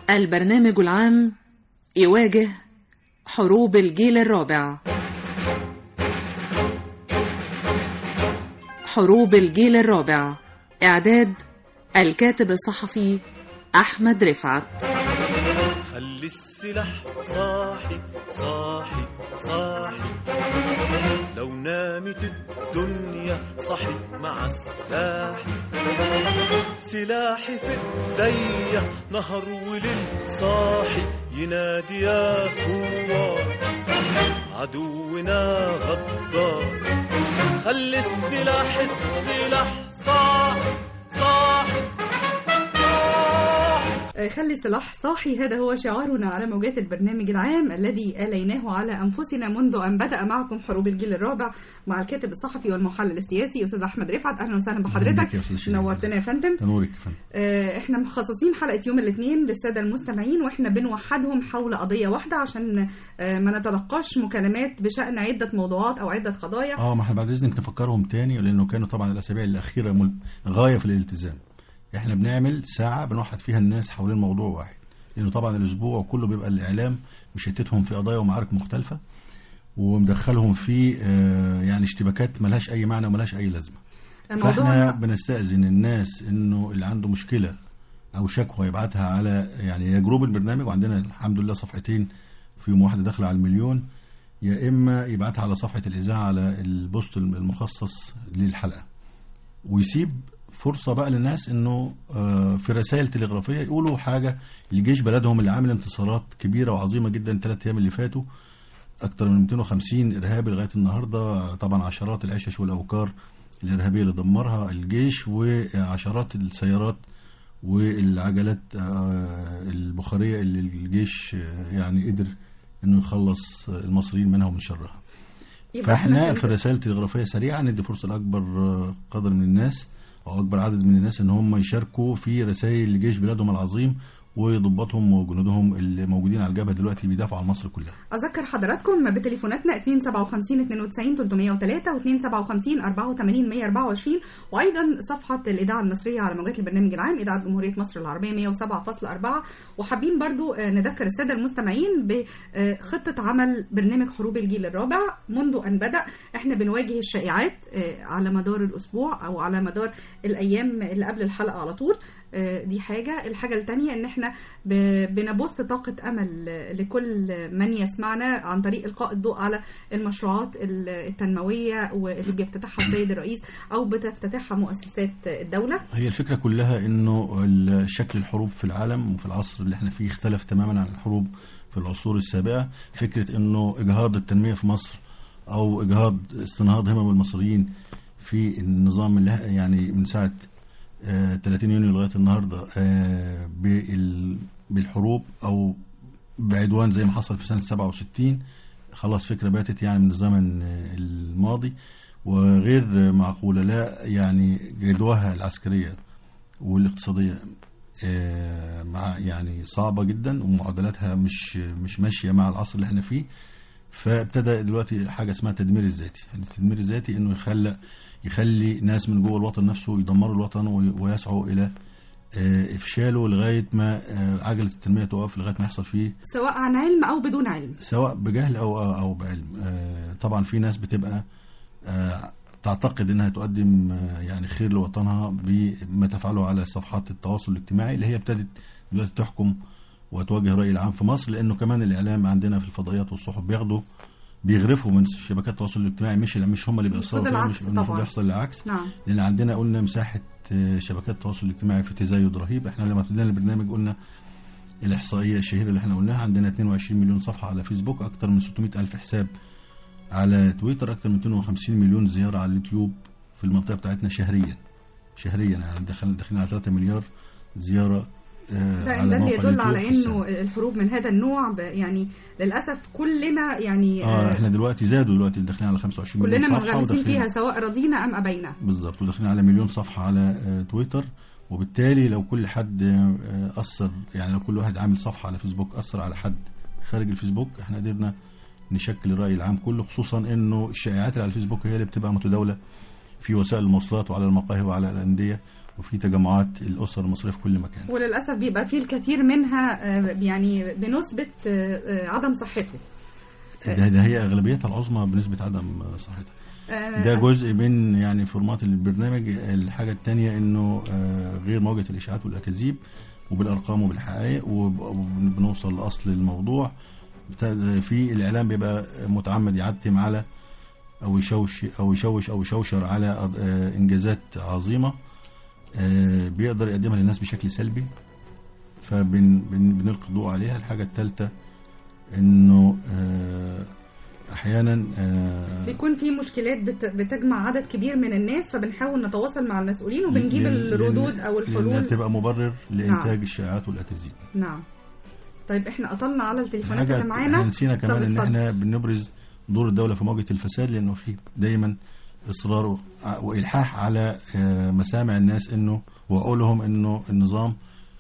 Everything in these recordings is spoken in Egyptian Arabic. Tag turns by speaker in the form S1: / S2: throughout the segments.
S1: البرنامج العام يواجه حروب الجيل الرابع حروب الجيل الرابع إعداد الكاتب الصحفي أحمد رفعت
S2: خلي السلاح صاحي صاحي صاحي لو نامت الدنيا صحت مع سلاحي سلاحي في ايديا نهر وليل صاحي ينادي يا صوار عدونا غدار خلي السلاح السلاح صاحي صاحي صاحي
S3: خلي السلاح صاحي هذا هو شعارنا على موجات البرنامج العام الذي آليناه على أنفسنا منذ أن بدأ معكم حروب الجيل الرابع مع الكاتب الصحفي والمحلل السياسي أستاذ أحمد رفعت أهلا وسهلا
S4: أهلا
S3: بحضرتك
S4: بك يا أستاذ شيرين.
S3: نورتنا يا فندم
S4: تنورك يا فندم
S3: آه، احنا مخصصين حلقة يوم الاثنين للسادة المستمعين واحنا بنوحدهم حول قضية واحدة عشان آه، ما نتلقاش مكالمات بشأن عدة موضوعات أو عدة قضايا
S4: اه ما احنا بعد اذنك نفكرهم تاني لانه كانوا طبعا الاسابيع الاخيره مل... غايه في الالتزام احنا بنعمل ساعه بنوحد فيها الناس حوالين موضوع واحد لانه طبعا الاسبوع كله بيبقى الاعلام مشتتهم في قضايا ومعارك مختلفه ومدخلهم في آه، يعني اشتباكات ملهاش اي معنى وملهاش اي لازمه فاحنا
S3: موضوعنا
S4: بنستأذن الناس انه اللي عنده مشكلة او شكوى يبعتها على يعني يا جروب البرنامج وعندنا الحمد لله صفحتين في يوم واحدة داخلة على المليون يا اما يبعتها على صفحة الاذاعة على البوست المخصص للحلقة ويسيب فرصة بقى للناس انه آه، في رسائل تلغرافية يقولوا حاجة لجيش بلدهم اللي عامل انتصارات كبيرة وعظيمة جدا الثلاث ايام اللي فاتوا اكتر من 250 ارهابي لغايه النهارده طبعا عشرات العشش والاوكار الارهابيه اللي دمرها الجيش وعشرات السيارات والعجلات آه، البخاريه اللي الجيش آه، يعني قدر انه يخلص المصريين منها ومن شرها
S3: يبقى
S4: فاحنا
S3: في
S4: في الرسائل التلغرافيه سريعه ندي فرصه لاكبر آه، قدر من الناس او اكبر عدد من الناس ان هم يشاركوا في رسائل لجيش بلادهم العظيم وضباطهم وجنودهم اللي موجودين على الجبهه دلوقتي بيدافعوا عن مصر كلها
S3: أذكر حضراتكم بتليفوناتنا 257 92 303 و 257 84 124 وأيضا صفحة الإذاعة المصرية على موجات البرنامج العام إذاعة جمهورية مصر العربية 107.4 وحابين برضو آه، نذكر السادة المستمعين بخطة عمل برنامج حروب الجيل الرابع منذ أن بدأ احنا بنواجه الشائعات آه، على مدار الأسبوع أو على مدار الأيام اللي قبل الحلقة على طول آه، دي حاجة الحاجة التانية ان احنا ب- بنبث طاقة امل آه، لكل من يسمعنا عن طريق القاء الضوء على المشروعات ال- التنموية واللي بيفتتحها السيد الرئيس او بتفتتحها مؤسسات الدولة
S4: هي الفكرة كلها انه ال- شكل الحروب في العالم وفي العصر اللي احنا فيه اختلف تماما عن الحروب في العصور السابقة فكرة انه اجهاض التنمية في مصر او اجهاض استنهاض همم المصريين في النظام اللي يعني من ساعة آه، 30 يونيو لغاية النهاردة آه، بال- بالحروب او بعدوان زي ما حصل في سنة 67 خلاص فكرة باتت يعني من الزمن آه، الماضي وغير معقولة لا يعني جدواها العسكرية والاقتصادية آه، مع يعني صعبة جدا ومعادلاتها مش مش ماشية مع العصر اللي احنا فيه فابتدى دلوقتي حاجة اسمها التدمير الذاتي يعني التدمير الذاتي انه يخلق يخلي ناس من جوه الوطن نفسه يدمروا الوطن وي- ويسعوا الى آه، افشاله لغايه ما آه، عجله التنميه تقف لغايه ما يحصل فيه
S3: سواء عن علم او بدون علم
S4: سواء بجهل او او بعلم آه، طبعا في ناس بتبقى آه، تعتقد انها تقدم آه، يعني خير لوطنها بما تفعله على صفحات التواصل الاجتماعي اللي هي ابتدت دلوقتي تحكم وتواجه الراي العام في مصر لانه كمان الاعلام عندنا في الفضائيات والصحف بياخدوا بيغرفوا من شبكات التواصل الاجتماعي مش مش هم اللي بيأثروا
S3: المفروض
S4: فيها
S3: العكس
S4: مش المفروض
S3: طبعاً.
S4: يحصل العكس
S3: نعم
S4: لان عندنا قلنا مساحه آه، شبكات التواصل الاجتماعي في تزايد رهيب احنا لما ابتدينا البرنامج قلنا الاحصائيه الشهيره اللي احنا قلناها عندنا 22 مليون صفحه على فيسبوك اكتر من 600 الف حساب على تويتر اكتر من 250 مليون زياره على اليوتيوب في المنطقه بتاعتنا شهريا شهريا يعني داخل داخلين على 3 مليار زياره آه،
S3: ده,
S4: على
S3: ده اللي
S4: موقع
S3: يدل على
S4: اليوتيوب في
S3: انه
S4: السنة.
S3: الحروب من هذا النوع ب- يعني للاسف كلنا يعني
S4: اه
S3: آه،
S4: احنا دلوقتي زادوا دلوقتي داخلين على 25 مليون
S3: كلنا
S4: صفحه
S3: منغمسين
S4: وداخلين-
S3: فيها سواء رضينا ام ابينا
S4: بالظبط وداخلين على مليون صفحة على آه، تويتر وبالتالي لو كل حد آه، أثر يعني لو كل واحد عامل صفحة على فيسبوك أثر على حد خارج الفيسبوك احنا قدرنا نشكل الرأي العام كله خصوصا انه الشائعات اللي على الفيسبوك هي اللي بتبقى متداولة في وسائل المواصلات وعلى المقاهي وعلى الانديه وفي تجمعات الاسر المصريه في كل مكان
S3: وللاسف بيبقى فيه الكثير منها آه، يعني بنسبه آه، آه، عدم صحته
S4: ده, ده هي اغلبيتها العظمى بنسبه عدم صحتها
S3: آه،
S4: ده جزء من يعني فورمات البرنامج الحاجه الثانيه انه آه، غير مواجهه الاشاعات والاكاذيب وبالارقام وبالحقائق وب- وبنوصل لاصل الموضوع بتا- في الاعلام بيبقى متعمد يعتم على او يشوش او يشوش او يشوشر على أض- آه، انجازات عظيمه آه، بيقدر يقدمها للناس بشكل سلبي فبنلقي الضوء عليها الحاجه الثالثه انه آه، احيانا آه،
S3: بيكون في مشكلات بت- بتجمع عدد كبير من الناس فبنحاول نتواصل مع المسؤولين وبنجيب
S4: لأن-
S3: الردود
S4: لأن-
S3: او
S4: لأنها
S3: الحلول
S4: تبقى مبرر لانتاج
S3: نعم.
S4: الشائعات والاكاذيب
S3: نعم طيب احنا قطلنا على التليفونات
S4: حاجه
S3: اللي
S4: احنا
S3: معانا
S4: نسينا كمان
S3: طب
S4: ان
S3: اتفضل.
S4: احنا بنبرز دور الدوله في مواجهه الفساد لانه في دايما اصرار و- والحاح على آه، مسامع الناس انه وعقولهم انه النظام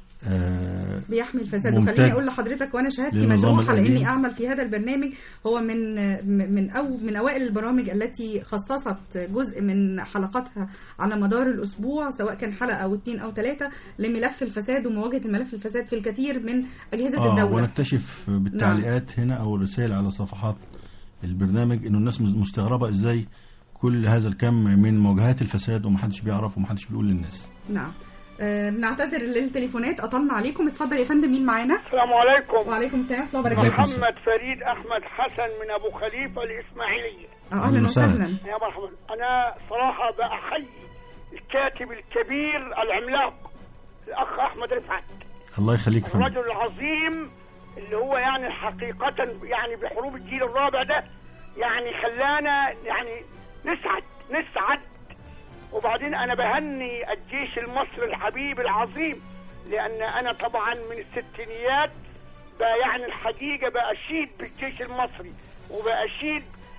S4: آه،
S3: بيحمي الفساد
S4: ممتاز.
S3: وخليني اقول لحضرتك وانا شهادتي
S4: للنظام
S3: مجروحه
S4: القديم.
S3: لاني اعمل في هذا البرنامج هو من من او من اوائل البرامج التي خصصت جزء من حلقاتها على مدار الاسبوع سواء كان حلقه او اثنين او ثلاثه لملف الفساد ومواجهه الملف الفساد في الكثير من اجهزه
S4: اه
S3: الدوله
S4: ونكتشف بالتعليقات هنا او الرسائل على صفحات البرنامج انه الناس مستغربه ازاي كل هذا الكم من مواجهات الفساد ومحدش بيعرف ومحدش بيقول للناس
S3: نعم آه، بنعتذر للتليفونات قطلنا عليكم اتفضل يا فندم مين معانا
S5: السلام عليكم
S3: وعليكم السلام ورحمه الله وبركاته
S4: وعليكم السلام.
S5: محمد فريد احمد حسن من ابو خليفه الاسماعيليه
S3: آه، اهلا
S4: وسهلا.
S3: وسهلا
S5: يا مرحبا انا صراحه بأحيي الكاتب الكبير العملاق الاخ احمد رفعت
S4: الله يخليك فندم
S5: الرجل العظيم اللي هو يعني حقيقه يعني بحروب الجيل الرابع ده يعني خلانا يعني نسعد نسعد وبعدين انا بهني الجيش المصري الحبيب العظيم لان انا طبعا من الستينيات بقى يعني الحقيقه باشيد بالجيش المصري وباشيد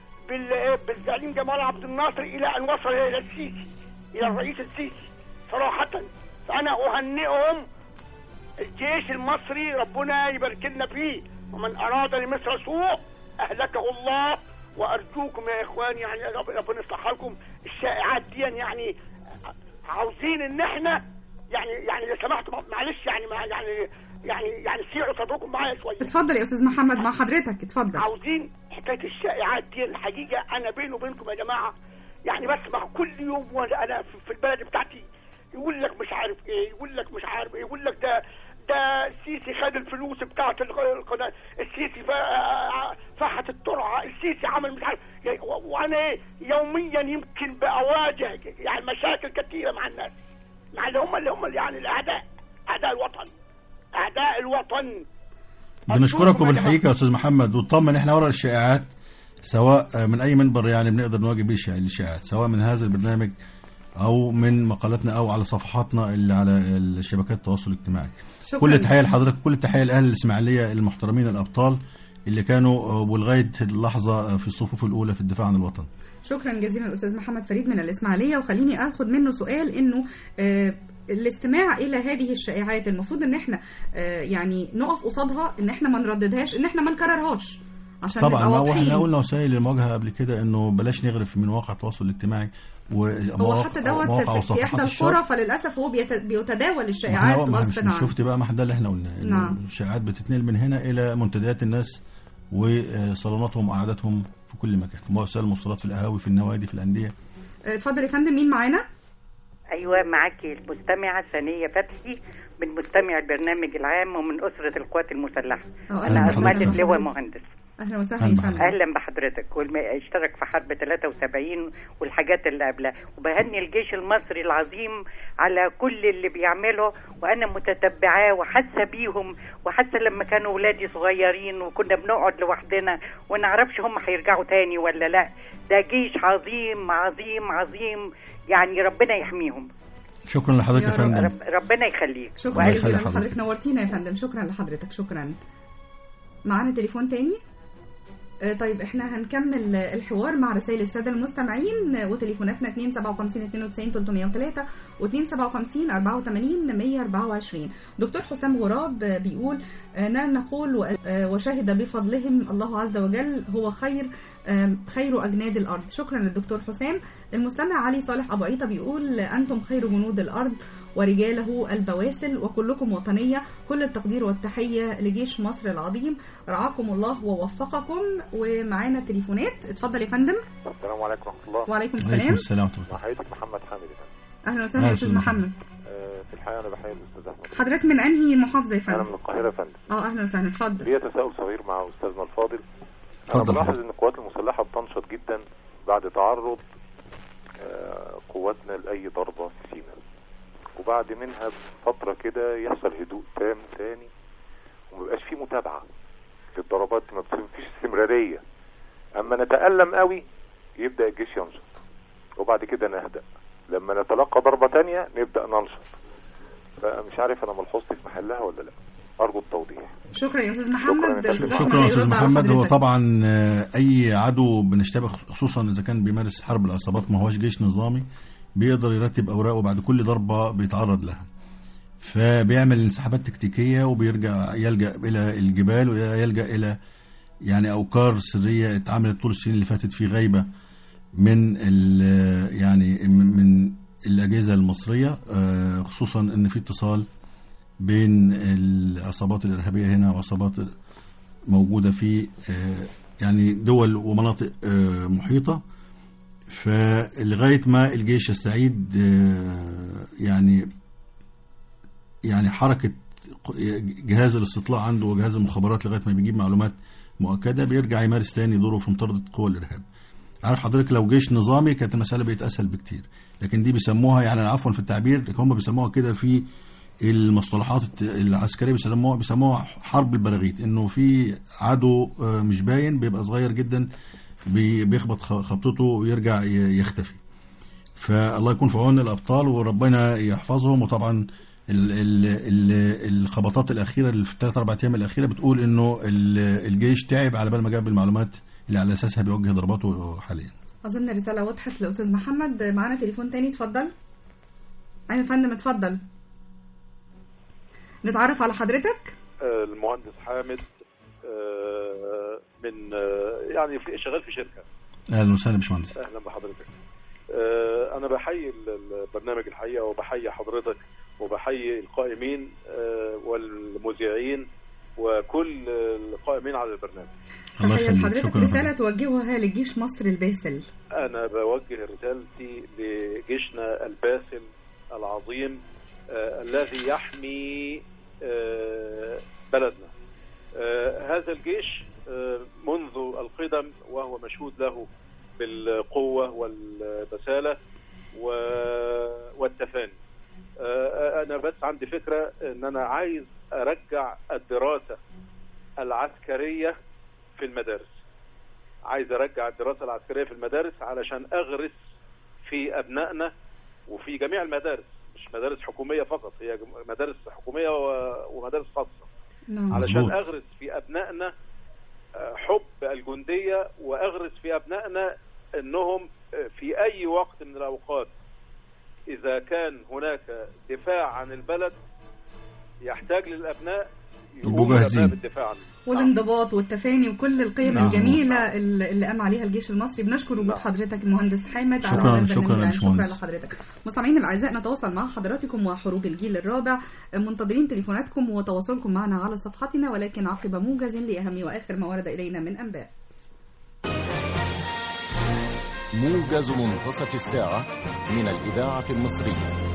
S5: بال- بالزعيم جمال عبد الناصر الى ان وصل الى السيسي الى الرئيس السيسي صراحه فانا اهنئهم الجيش المصري ربنا يبارك لنا فيه ومن اراد لمصر سوء اهلكه الله وارجوكم يا اخوان يعني رب- ربنا يصلح حالكم الشائعات دي يعني عاوزين ان احنا يعني يعني لو سمحتوا معلش يعني مع يعني يعني يعني سيعوا صدركم معايا شويه
S3: اتفضل يا استاذ محمد مع حضرتك اتفضل
S5: عاوزين حكايه الشائعات دي الحقيقه انا بيني وبينكم يا جماعه يعني بسمع كل يوم وانا في في البلد بتاعتي يقول لك مش عارف ايه يقول لك مش عارف ايه يقول لك ده ده السيسي خد الفلوس بتاعت الق- القناه السيسي ف- فحت الترعه السيسي عمل مش عارف يعني و- وانا ايه يوميا يمكن بأواجه يعني مشاكل كثيره مع الناس مع اللي هم اللي هم يعني الاعداء اعداء الوطن اعداء الوطن
S4: بنشكرك
S5: أرجوكم يا
S4: وبالحقيقه يا استاذ محمد وطمن احنا ورا الشائعات سواء من اي منبر يعني بنقدر نواجه بيه الشائع- الشائعات سواء من هذا البرنامج او من مقالاتنا او على صفحاتنا اللي على الشبكات التواصل الاجتماعي
S3: شكرا
S4: كل التحيه لحضرتك كل التحيه لاهل الاسماعيليه المحترمين الابطال اللي كانوا ولغايه اللحظه في الصفوف الاولى في الدفاع عن الوطن
S3: شكرا جزيلا الاستاذ محمد فريد من الاسماعيليه وخليني اخد منه سؤال انه آه، الاستماع الى هذه الشائعات المفروض ان احنا آه، يعني نقف قصادها ان احنا ما نرددهاش ان احنا ما نكررهاش عشان
S4: طبعا
S3: نبقى
S4: ما
S3: واضحين.
S4: احنا قلنا وسائل المواجهه قبل كده انه بلاش نغرف من مواقع التواصل الاجتماعي
S3: هو
S4: ومواقع
S3: حتى دوت
S4: مواقع
S3: في, في
S4: وصفحات
S3: احدى
S4: الشر.
S3: القرى فللاسف هو بيت- بيتداول
S4: ما
S3: الشائعات
S4: احنا- ما احنا مش
S3: غصب
S4: مش
S3: عنه
S4: شفت بقى ما احنا ده اللي احنا قلناه إنه
S3: نعم.
S4: الشائعات بتتنقل من هنا الى منتديات الناس وصالوناتهم وقعداتهم في كل مكان في وسائل المواصلات في القهاوي في النوادي في الانديه
S3: آه، اتفضل يا فندم مين معانا
S6: ايوه معاكي المستمعه ثانيه فتحي من مستمع البرنامج العام ومن اسره القوات المسلحه
S3: آه،
S4: أهلا
S6: انا
S4: بحضرتك.
S6: اسماء لواء مهندس
S3: اهلا وسهلا
S4: أهلا
S3: يا
S4: بحضرتك.
S3: فندم
S6: اهلا بحضرتك والم... اشترك في حرب 73 والحاجات اللي قبلها وبهني الجيش المصري العظيم على كل اللي بيعمله وانا متتبعاه وحاسه بيهم وحاسه لما كانوا ولادي صغيرين وكنا بنقعد لوحدنا ونعرفش هم هيرجعوا تاني ولا لا ده جيش عظيم عظيم عظيم يعني ربنا يحميهم
S4: شكرا لحضرتك
S3: يا
S4: يا
S3: رب.
S4: فندم
S6: رب... ربنا يخليك
S3: شكرا
S4: الله يخلي
S3: جزيلا
S4: حضرتك.
S3: لحضرتك نورتينا يا فندم شكرا لحضرتك شكرا معانا تليفون تاني آه، طيب احنا هنكمل الحوار مع رسائل الساده المستمعين آه، وتليفوناتنا 257 92 303 و257 84 124 دكتور حسام غراب آه، بيقول آه، نحن نقول و- آه، وشهد بفضلهم الله عز وجل هو خير آم، خير أجناد الأرض شكرا للدكتور حسام المستمع علي صالح أبو عيطة بيقول أنتم خير جنود الأرض ورجاله البواسل وكلكم وطنية كل التقدير والتحية لجيش مصر العظيم رعاكم الله ووفقكم ومعانا تليفونات اتفضل يا فندم
S7: السلام عليكم ورحمة الله
S3: وعليكم
S4: عليكم
S3: السلام
S4: السلام ورحمة الله.
S7: مع حضرتك محمد حامد يا فندم.
S3: أهلا وسهلا يا
S4: أهلا
S3: أستاذ
S4: وسهلا.
S3: محمد
S7: آه، في الحقيقة أنا بحيي الأستاذ أحمد
S3: حضرتك من أنهي محافظة يا
S7: أنا
S3: فندم؟
S7: من القاهرة يا فندم
S3: اه أهلا وسهلا اتفضل
S7: ليا تساؤل صغير مع أستاذنا الفاضل أنا
S4: اتفضل
S7: بلاحظ
S4: حضرتك.
S7: إن القوات المسلحة بتنشط جدا بعد تعرض آه، قواتنا لأي ضربة في سيناء وبعد منها بفترة كده يحصل هدوء تام تاني ومبيبقاش فيه متابعة للضربات ما فيش استمرارية أما نتألم قوي يبدأ الجيش ينشط وبعد كده نهدأ لما نتلقى ضربة تانية نبدأ ننشط فمش عارف أنا ملحوظتي في محلها ولا لا أرجو التوضيح
S3: شكرا يا أستاذ محمد
S7: شكراً.
S3: أستاذ أحمد
S4: شكرا يا استاذ
S3: هيرد على
S4: محمد هو
S3: حضرتك.
S4: طبعا آه، اي عدو بنشتبه خصوصا اذا كان بيمارس حرب العصابات ما هوش جيش نظامي بيقدر يرتب اوراقه بعد كل ضربه بيتعرض لها فبيعمل انسحابات تكتيكيه وبيرجع يلجا الى الجبال ويلجا الى يعني اوكار سريه اتعملت طول السنين اللي فاتت في غيبه من ال- يعني من من الاجهزه المصريه آه، خصوصا ان في اتصال بين العصابات الارهابيه هنا وعصابات موجوده في آه، يعني دول ومناطق آه، محيطه فلغايه ما الجيش يستعيد آه، يعني يعني حركه جهاز الاستطلاع عنده وجهاز المخابرات لغايه ما بيجيب معلومات مؤكده بيرجع يمارس تاني دوره في مطارده قوى الارهاب. عارف حضرتك لو جيش نظامي كانت المساله بقت اسهل بكتير لكن دي بيسموها يعني عفوا في التعبير لكن هم بيسموها كده في المصطلحات الت- العسكريه بيسموها بيسموها حرب البراغيث انه في عدو آه، مش باين بيبقى صغير جدا بي- بيخبط خ- خبطته ويرجع ي- يختفي فالله يكون في عون الابطال وربنا يحفظهم وطبعا ال ال ال الخبطات الاخيره اللي في الثلاث اربع ايام الاخيره بتقول انه ال- الجيش تعب على بال ما جاب المعلومات اللي على اساسها بيوجه ضرباته حاليا
S3: أظن الرسالة وضحت لأستاذ محمد معانا تليفون تاني اتفضل أيوة يا فندم اتفضل نتعرف على حضرتك
S8: آه، المهندس حامد آه، من آه، يعني في شغال في شركه
S4: اهلا وسهلا يا باشمهندس
S8: اهلا بحضرتك آه، انا بحيي ال- البرنامج الحقيقه وبحيي حضرتك وبحيي القائمين آه، والمذيعين وكل القائمين على البرنامج
S4: الله
S3: تخيل
S4: يخليك
S3: حضرتك
S4: شكرا
S3: رسالة
S4: لحضرتك.
S3: توجهها لجيش مصر الباسل
S8: انا بوجه رسالتي لجيشنا الباسل العظيم آه، الذي يحمي آه، بلدنا آه، هذا الجيش آه، منذ القدم وهو مشهود له بالقوة والبسالة و- والتفاني آه، أنا بس عندي فكرة أن أنا عايز أرجع الدراسة العسكرية في المدارس عايز أرجع الدراسة العسكرية في المدارس علشان أغرس في أبنائنا وفي جميع المدارس مش مدارس حكومية فقط هي مدارس حكومية و- ومدارس خاصة
S3: نعم
S8: علشان
S4: مظبوط.
S8: اغرس في ابنائنا آه، حب الجنديه واغرس في ابنائنا انهم آه، في اي وقت من الاوقات اذا كان هناك دفاع عن البلد يحتاج للابناء
S4: يبقوا
S8: يقوموا الابناء
S4: جاهزين.
S8: بالدفاع عنه
S3: والانضباط والتفاني وكل القيم
S4: نعم.
S3: الجميلة اللي اللي قام عليها الجيش المصري بنشكر وجود
S8: نعم.
S3: حضرتك المهندس حامد
S4: شكراً-
S3: على هذا
S4: شكراً
S3: البرنامج.
S4: يا
S3: شكرا
S4: باشمهندس.
S3: لحضرتك مستمعينا الاعزاء نتواصل مع حضراتكم وحروب الجيل الرابع منتظرين تليفوناتكم وتواصلكم معنا على صفحتنا ولكن عقب موجز لاهم واخر ما ورد الينا من انباء
S9: موجز منتصف الساعة من الإذاعة المصرية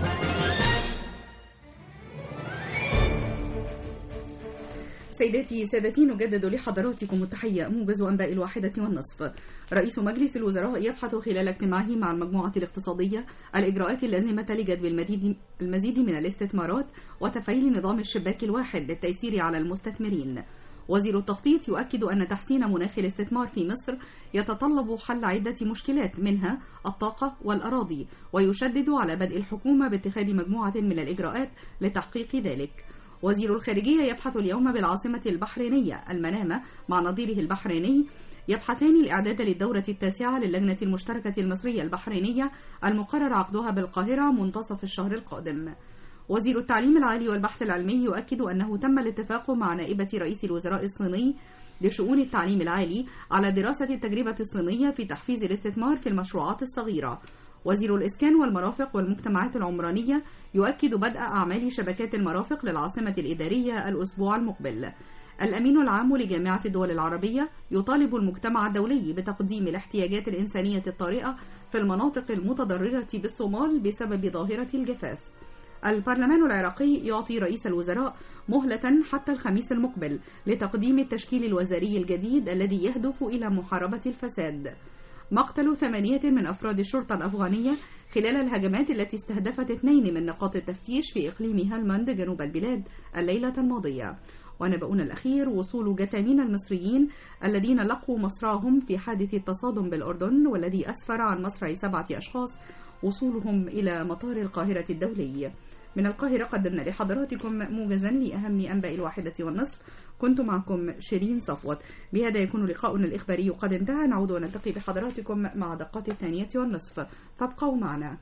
S3: سيداتي سادتي نجدد لحضراتكم التحية موجز أنباء الواحدة والنصف رئيس مجلس الوزراء يبحث خلال اجتماعه مع المجموعة الاقتصادية الإجراءات اللازمة لجذب المزيد المزيد من الاستثمارات وتفعيل نظام الشباك الواحد للتيسير على المستثمرين وزير التخطيط يؤكد أن تحسين مناخ الاستثمار في مصر يتطلب حل عدة مشكلات منها الطاقة والأراضي ويشدد على بدء الحكومة باتخاذ مجموعة من الإجراءات لتحقيق ذلك وزير الخارجية يبحث اليوم بالعاصمة البحرينية المنامة مع نظيره البحريني يبحثان الإعداد للدورة التاسعة للجنة المشتركة المصرية البحرينية المقرر عقدها بالقاهرة منتصف الشهر القادم وزير التعليم العالي والبحث العلمي يؤكد أنه تم الاتفاق مع نائبة رئيس الوزراء الصيني لشؤون التعليم العالي على دراسة التجربة الصينية في تحفيز الاستثمار في المشروعات الصغيرة وزير الإسكان والمرافق والمجتمعات العمرانية يؤكد بدء أعمال شبكات المرافق للعاصمة الإدارية الأسبوع المقبل الأمين العام لجامعة الدول العربية يطالب المجتمع الدولي بتقديم الاحتياجات الإنسانية الطارئة في المناطق المتضررة بالصومال بسبب ظاهرة الجفاف البرلمان العراقي يعطي رئيس الوزراء مهلة حتى الخميس المقبل لتقديم التشكيل الوزاري الجديد الذي يهدف إلى محاربة الفساد مقتل ثمانية من أفراد الشرطة الأفغانية خلال الهجمات التي استهدفت اثنين من نقاط التفتيش في إقليم هلمند جنوب البلاد الليلة الماضية ونبأنا الأخير وصول جثامين المصريين الذين لقوا مصراهم في حادث التصادم بالأردن والذي أسفر عن مصرع سبعة أشخاص وصولهم إلى مطار القاهرة الدولي من القاهرة قدمنا لحضراتكم موجزا لأهم أنباء الواحدة والنصف كنت معكم شيرين صفوت بهذا يكون لقاؤنا الإخباري قد انتهى نعود ونلتقي بحضراتكم مع دقات الثانية والنصف فابقوا معنا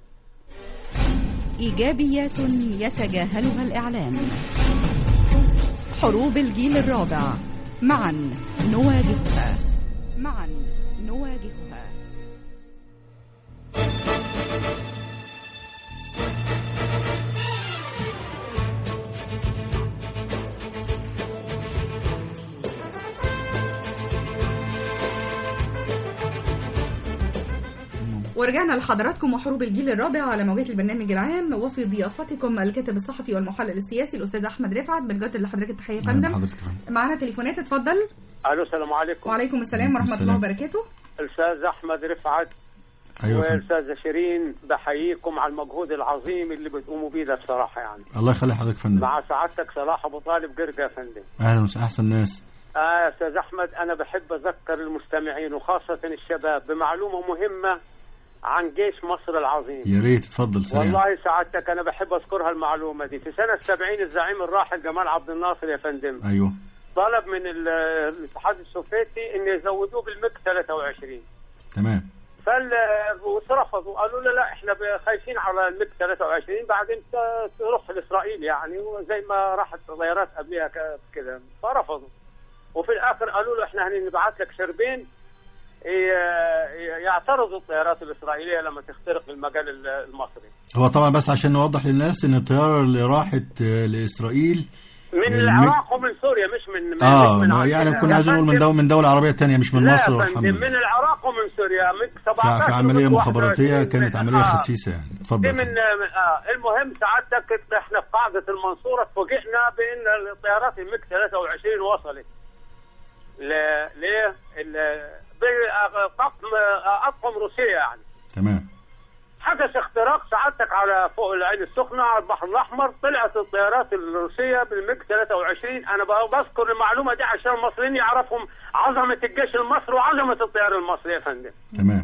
S10: إيجابيات يتجاهلها الإعلام حروب الجيل الرابع معا نواجهها معا نواجهها
S3: ورجعنا لحضراتكم وحروب الجيل الرابع على موجات البرنامج العام وفي ضيافتكم الكاتب الصحفي والمحلل السياسي الاستاذ احمد رفعت بنجد لحضرتك التحيه يا فندم
S4: حضرتك يا فندم.
S3: معانا تليفونات اتفضل
S11: الو السلام عليكم
S3: وعليكم السلام ورحمه
S4: السلام.
S3: الله وبركاته
S11: الاستاذ احمد رفعت
S4: ايوه يا فندم.
S11: والاستاذه شيرين بحييكم على المجهود العظيم اللي بتقوموا بيه ده بصراحه يعني
S4: الله يخلي حضرتك يا فندم
S11: مع سعادتك صلاح ابو طالب جرجا يا فندم
S4: اهلا وسهلا احسن ناس
S11: اه يا استاذ احمد انا بحب اذكر المستمعين وخاصه الشباب بمعلومه مهمه عن جيش مصر العظيم
S4: يا ريت اتفضل سريع
S11: والله سعادتك انا بحب اذكرها المعلومه دي في سنه 70 الزعيم الراحل جمال عبد الناصر يا فندم
S4: ايوه
S11: طلب من ال- الاتحاد السوفيتي ان يزودوه بالميك 23
S4: تمام
S11: فال واترفضوا قالوا له لا احنا ب- خايفين على الميك 23 بعدين ت- تروح لاسرائيل يعني وزي ما راحت طيارات قبلها ك- كده فرفضوا وفي الاخر قالوا له احنا هنبعت لك شربين ي- ي- يعترضوا الطيارات الاسرائيليه لما تخترق المجال ال- المصري
S4: هو طبعا بس عشان نوضح للناس ان الطياره اللي راحت آه، لاسرائيل
S11: من
S4: الميك-
S11: العراق ومن سوريا مش من من
S4: اه
S11: مش من
S4: ما يعني
S11: عندنا.
S4: كنا
S11: يا
S4: عايزين نقول من
S11: فندم،
S4: دولة من دولة عربية تانية مش من
S11: لا
S4: مصر
S11: يا
S4: والحمد
S11: فندم
S4: لله
S11: من العراق ومن سوريا من 17
S4: في عملية
S11: ومن
S4: مخابراتية
S11: 21
S4: كانت
S11: من-
S4: عملية
S11: آه.
S4: خسيسة يعني
S11: دي
S4: اتفضل
S11: من آه المهم سعادتك احنا في قاعده المنصوره فوجئنا بان الطيارات الميك 23 وصلت ل ليه؟ ال- بطقم آه، اطقم روسيه يعني
S4: تمام
S11: حدث اختراق سعادتك على فوق العين السخنه على البحر الاحمر طلعت الطيارات الروسيه بالميك 23 انا ب- بذكر المعلومه دي عشان المصريين يعرفهم عظمه الجيش المصري وعظمه الطيار المصري يا فندم
S4: تمام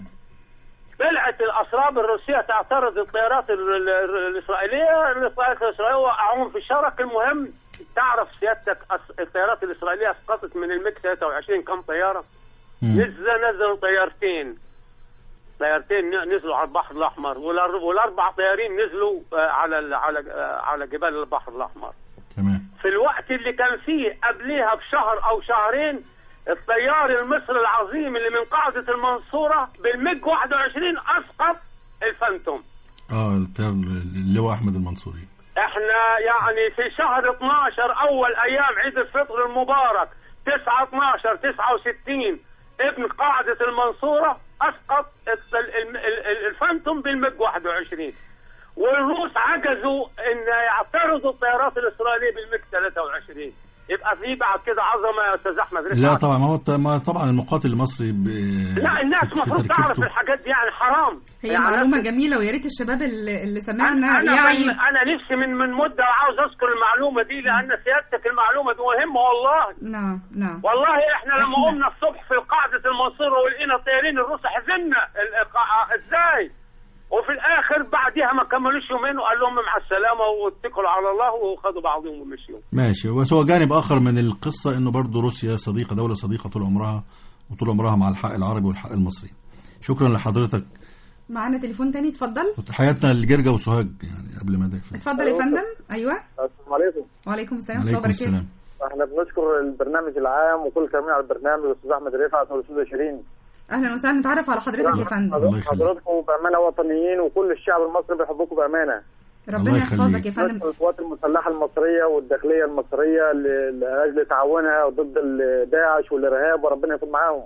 S11: طلعت الاسراب الروسيه تعترض الطيارات ال- ال- الاسرائيليه الطيارات الاسرائيليه وقعوهم في الشرق المهم تعرف سيادتك أس- الطيارات الاسرائيليه اسقطت من الميك 23 كم طياره؟
S4: مم.
S11: نزل نزلوا طيارتين طيارتين ن- نزلوا على البحر الاحمر والأر- والاربع طيارين نزلوا آه، على ال- على آه، على جبال البحر الاحمر
S4: تمام
S11: في الوقت اللي كان فيه قبليها بشهر او شهرين الطيار المصري العظيم اللي من قاعدة المنصورة بالميج 21 اسقط الفانتوم
S4: اه الطيار اللواء احمد المنصوري
S11: احنا يعني في شهر 12 اول ايام عيد الفطر المبارك 9 12 69 ابن قاعدة المنصورة اسقط ال- ال- ال- ال- الفانتوم بالميج 21 والروس عجزوا ان يعترضوا الطيارات الاسرائيليه بالميج 23 يبقى في بعد كده عظمه يا استاذ احمد رفعت
S4: لا طبعا ما هو الط- ما طبعا المقاتل المصري ب...
S11: لا الناس
S4: في
S11: المفروض
S4: تركيبته.
S11: تعرف الحاجات دي يعني حرام
S3: هي
S11: يعني
S3: معلومه
S11: ناس-
S3: جميله ويا ريت الشباب اللي, اللي سمعنا
S11: انا انا,
S3: يعي
S11: من أنا نفسي من من مده عاوز اذكر المعلومه دي لان سيادتك المعلومه دي مهمه والله
S3: نعم نعم
S11: والله احنا لما
S3: إحنا-
S11: قمنا الصبح في قاعده المنصوره ولقينا الطيارين الروس حزنا ال- القاعة- ازاي وفي الاخر بعدها ما كملوش يومين وقال لهم مع السلامه واتكلوا على الله وخدوا بعضهم ومشيوا
S4: ماشي بس هو جانب اخر من القصه انه برضه روسيا صديقه دوله صديقه طول عمرها وطول عمرها مع الحق العربي والحق المصري شكرا لحضرتك
S3: معانا تليفون تاني اتفضل
S4: حياتنا الجرجة وسوهاج يعني قبل ما ده
S3: اتفضل يا فندم ايوه
S12: السلام عليكم
S3: وعليكم السلام ورحمه الله
S4: عليكم
S3: وبركاته
S4: السلام
S12: احنا بنشكر البرنامج العام وكل كاملين على البرنامج الاستاذ احمد رفعت والاستاذ شيرين
S3: اهلا وسهلا نتعرف على حضرتك يا فندم
S4: الله يخليك.
S12: حضراتكم بامانه وطنيين وكل الشعب المصري بيحبكم بامانه
S3: ربنا يحفظك يا فندم
S12: نشكر القوات المسلحه المصريه والداخليه المصريه ل- لاجل تعاونها ضد ال- داعش والارهاب وربنا يكون معاهم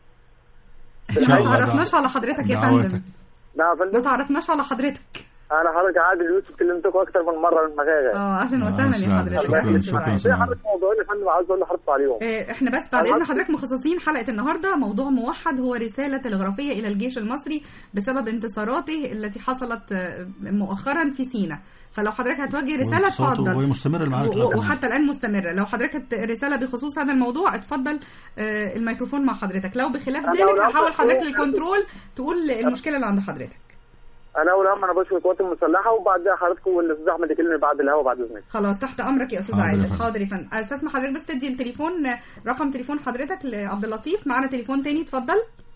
S4: إن شاء
S3: ما
S4: الله
S3: تعرفناش على حضرتك يا
S4: دعواتك.
S3: فندم
S12: نعم يا
S3: ما
S12: فندم
S3: تعرفناش على حضرتك
S12: انا حضرتك عادل يوسف كلمتكم اكتر من مره من مغاغه
S3: اه اهلا
S4: آه،
S3: وسهلا يا
S4: سعد.
S3: حضرتك
S4: شكراً،
S3: أهلاً
S4: شكراً.
S3: وسهلاً.
S12: في حضرتك موضوعين يا فندم عاوز اقول لحضرتك عليهم
S3: آه، احنا بس بعد اذن حضرتك مخصصين حلقه النهارده موضوع موحد هو رساله تلغرافيه الى الجيش المصري بسبب انتصاراته التي حصلت آه، مؤخرا في سيناء فلو حضرتك هتوجه رساله
S4: وانتصاراته-
S3: اتفضل
S4: وهي مستمرة المعركة
S3: و-
S4: لغاية
S3: وحتى الان مستمره لو حضرتك هت- رساله بخصوص هذا الموضوع اتفضل آه، الميكروفون مع حضرتك لو بخلاف
S12: أنا
S3: ذلك
S12: أول
S3: هحاول
S12: أمر
S3: حضرتك
S12: أقول-
S3: للكنترول تقول المشكله اللي عند حضرتك
S12: انا اول هم انا بشكر القوات المسلحه وبعدها حضرتك والاستاذ احمد يكلمني بعد الهوا بعد اذنك
S3: خلاص تحت امرك يا استاذ
S4: حاضر يا
S3: عادل
S4: فندم.
S3: حاضر يا فندم استسمح حضرتك بس تدي التليفون آه، رقم تليفون حضرتك لعبد اللطيف معانا تليفون تاني اتفضل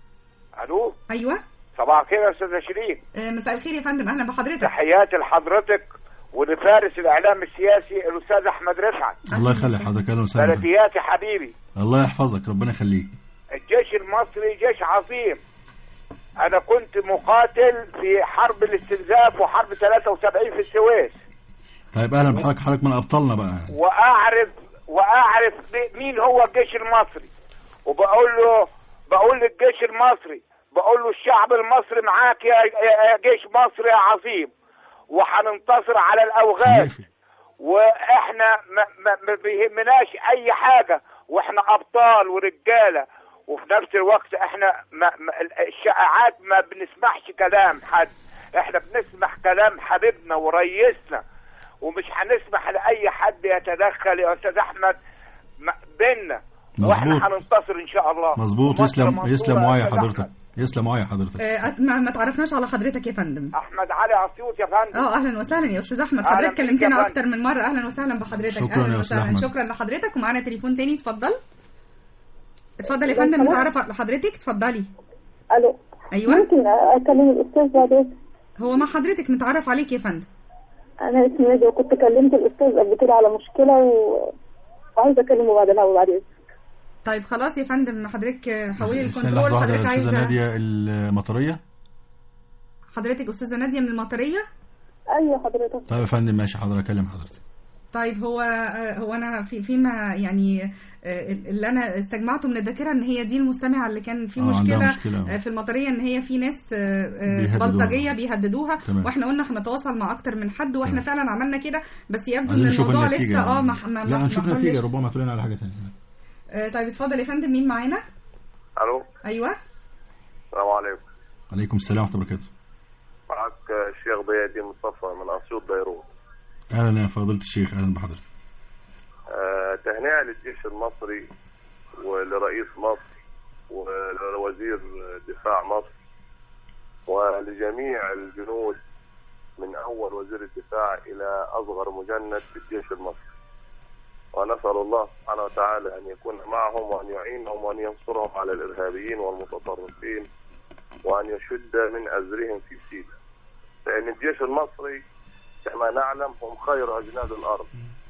S13: الو
S3: ايوه
S13: صباح الخير يا استاذه شيرين
S3: آه، مساء الخير يا فندم اهلا بحضرتك
S13: تحياتي لحضرتك ولفارس الاعلام السياسي الاستاذ احمد رفعت
S4: الله يخلي حضرتك اهلا وسهلا
S13: بلدياتي حبيبي
S4: الله يحفظك ربنا يخليك
S13: الجيش المصري جيش عظيم انا كنت مقاتل في حرب الاستنزاف وحرب 73 في السويس
S4: طيب اهلا بحضرتك حضرتك من ابطالنا بقى يعني.
S13: واعرف واعرف مين هو الجيش المصري وبقول له بقول للجيش المصري بقول له الشعب المصري معاك يا يا جيش مصر يا عظيم وهننتصر على الاوغاد واحنا ما, ما, ما بيهمناش اي حاجه واحنا ابطال ورجاله وفي نفس الوقت احنا ما ما الشائعات ما بنسمعش كلام حد احنا بنسمع كلام حبيبنا وريسنا ومش هنسمح لاي حد يتدخل يا استاذ احمد ما- بينا واحنا
S4: مظبوط.
S13: هننتصر ان شاء الله
S4: مظبوط
S13: ومصر
S4: يسلم
S13: منصورة
S4: يسلم
S13: يا
S4: وعي
S13: أستاذ
S4: حضرتك
S13: أحمد.
S4: يسلم وعي حضرتك
S3: آه، ما ما تعرفناش على حضرتك يا فندم
S13: احمد علي اسيوط يا فندم
S3: اه اهلا وسهلا يا استاذ احمد
S13: أهلا
S3: حضرتك
S13: بيك يا
S3: كلمتنا
S13: فندم.
S3: اكتر من مره اهلا وسهلا بحضرتك
S4: شكراً
S3: اهلا
S4: يا أستاذ
S3: وسهلا
S4: أحمد.
S3: شكرا لحضرتك ومعانا تليفون تاني اتفضل اتفضل يا فندم نتعرف على حضرتك اتفضلي
S14: الو
S3: ايوه
S14: ممكن اكلم الاستاذ بعدين
S3: هو مع حضرتك نتعرف عليك يا فندم
S14: انا اسمي نادية وكنت كلمت الاستاذ قبل كده على مشكله و... وعايزه اكلمه بعد الهوا بعدين
S3: طيب خلاص يا فندم حضرتك آه، حولي
S4: استنى
S3: الكنترول
S4: لحظة واحدة
S3: حضرتك
S4: يا
S3: عايزه
S4: استاذة نادية المطرية
S3: حضرتك استاذه ناديه من المطريه
S14: ايوه حضرتك
S4: طيب يا فندم ماشي حاضر اكلم حضرتك
S3: طيب هو آه، هو انا في فيما يعني آه، اللي انا استجمعته من الذاكره ان هي دي المستمعه اللي كان في
S4: آه، عندها
S3: مشكله
S4: مشكلة.
S3: آه، في المطريه ان هي في ناس آه، آه،
S4: بيهددوها.
S3: بلطجيه بيهددوها
S4: تمام.
S3: واحنا قلنا هنتواصل مع اكتر من حد واحنا فعلا عملنا كده بس يبدو ان
S4: عايزين نشوف
S3: الموضوع
S4: النتيجة
S3: لسه اه
S4: يعني.
S3: ما ما
S4: لا
S3: ما-
S4: هنشوف
S3: ما
S4: نتيجة
S3: حلش.
S4: ربما تقول لنا على حاجة تانية
S3: آه، طيب اتفضل يا فندم مين معانا
S15: الو
S3: ايوه
S15: السلام عليكم
S4: عليكم السلام ورحمة الله وبركاته
S15: معك الشيخ ضياء الدين مصطفى من اسيوط بيروت
S4: اهلا يا فضيلة الشيخ اهلا بحضرتك
S15: آه، تهنئه للجيش المصري ولرئيس مصر ولوزير دفاع مصر ولجميع الجنود من اول وزير الدفاع الى اصغر مجند في الجيش المصري ونسال الله سبحانه وتعالى ان يكون معهم وان يعينهم وان ينصرهم على الارهابيين والمتطرفين وان يشد من ازرهم في سينا لان الجيش المصري كما نعلم هم خير اجناد الارض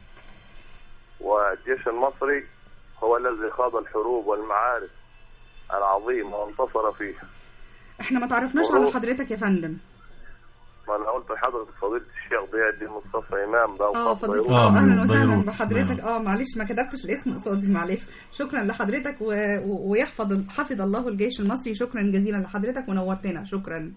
S15: والجيش المصري هو الذي خاض الحروب والمعارك العظيمه وانتصر فيها
S3: احنا ما تعرفناش على حضرتك يا فندم
S15: ما انا قلت لحضرتك فضيله الشيخ ضياء الدين مصطفى امام ده
S3: اه
S15: وخاص
S3: فضيلة
S15: بيروت.
S3: اه اهلا وسهلا
S4: بيروت.
S3: بحضرتك اه معلش ما كتبتش الاسم قصادي معلش شكرا لحضرتك و... و... ويحفظ حفظ الله الجيش المصري شكرا جزيلا لحضرتك ونورتنا شكرا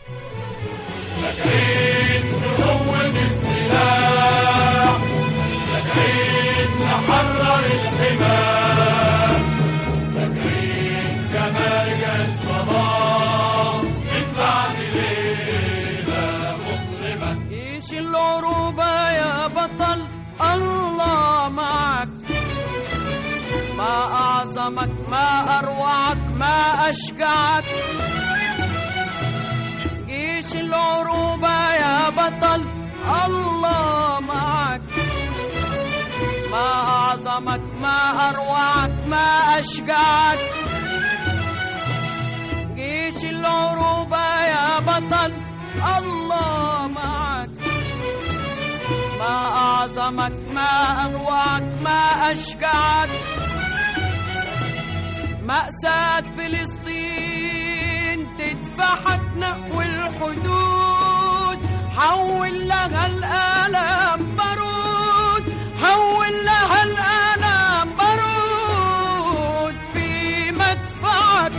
S16: نحرر الحمام فاكرين جمارك الصباح من بعد ليلة مظلمة
S17: جيش العروبة يا بطل الله معك ما أعظمك ما أروعك ما أشجعك جيش العروبة يا بطل الله معك ما أعظمك ما أروعك ما أشجعك جيش جيش العروبة يا بطل الله معك ما أعظمك ما أروعك ما أشجعك مأساة فلسطين تدفعك نحو الحدود حول لها الآلام بارود حول لها الآلام بارود في مدفعك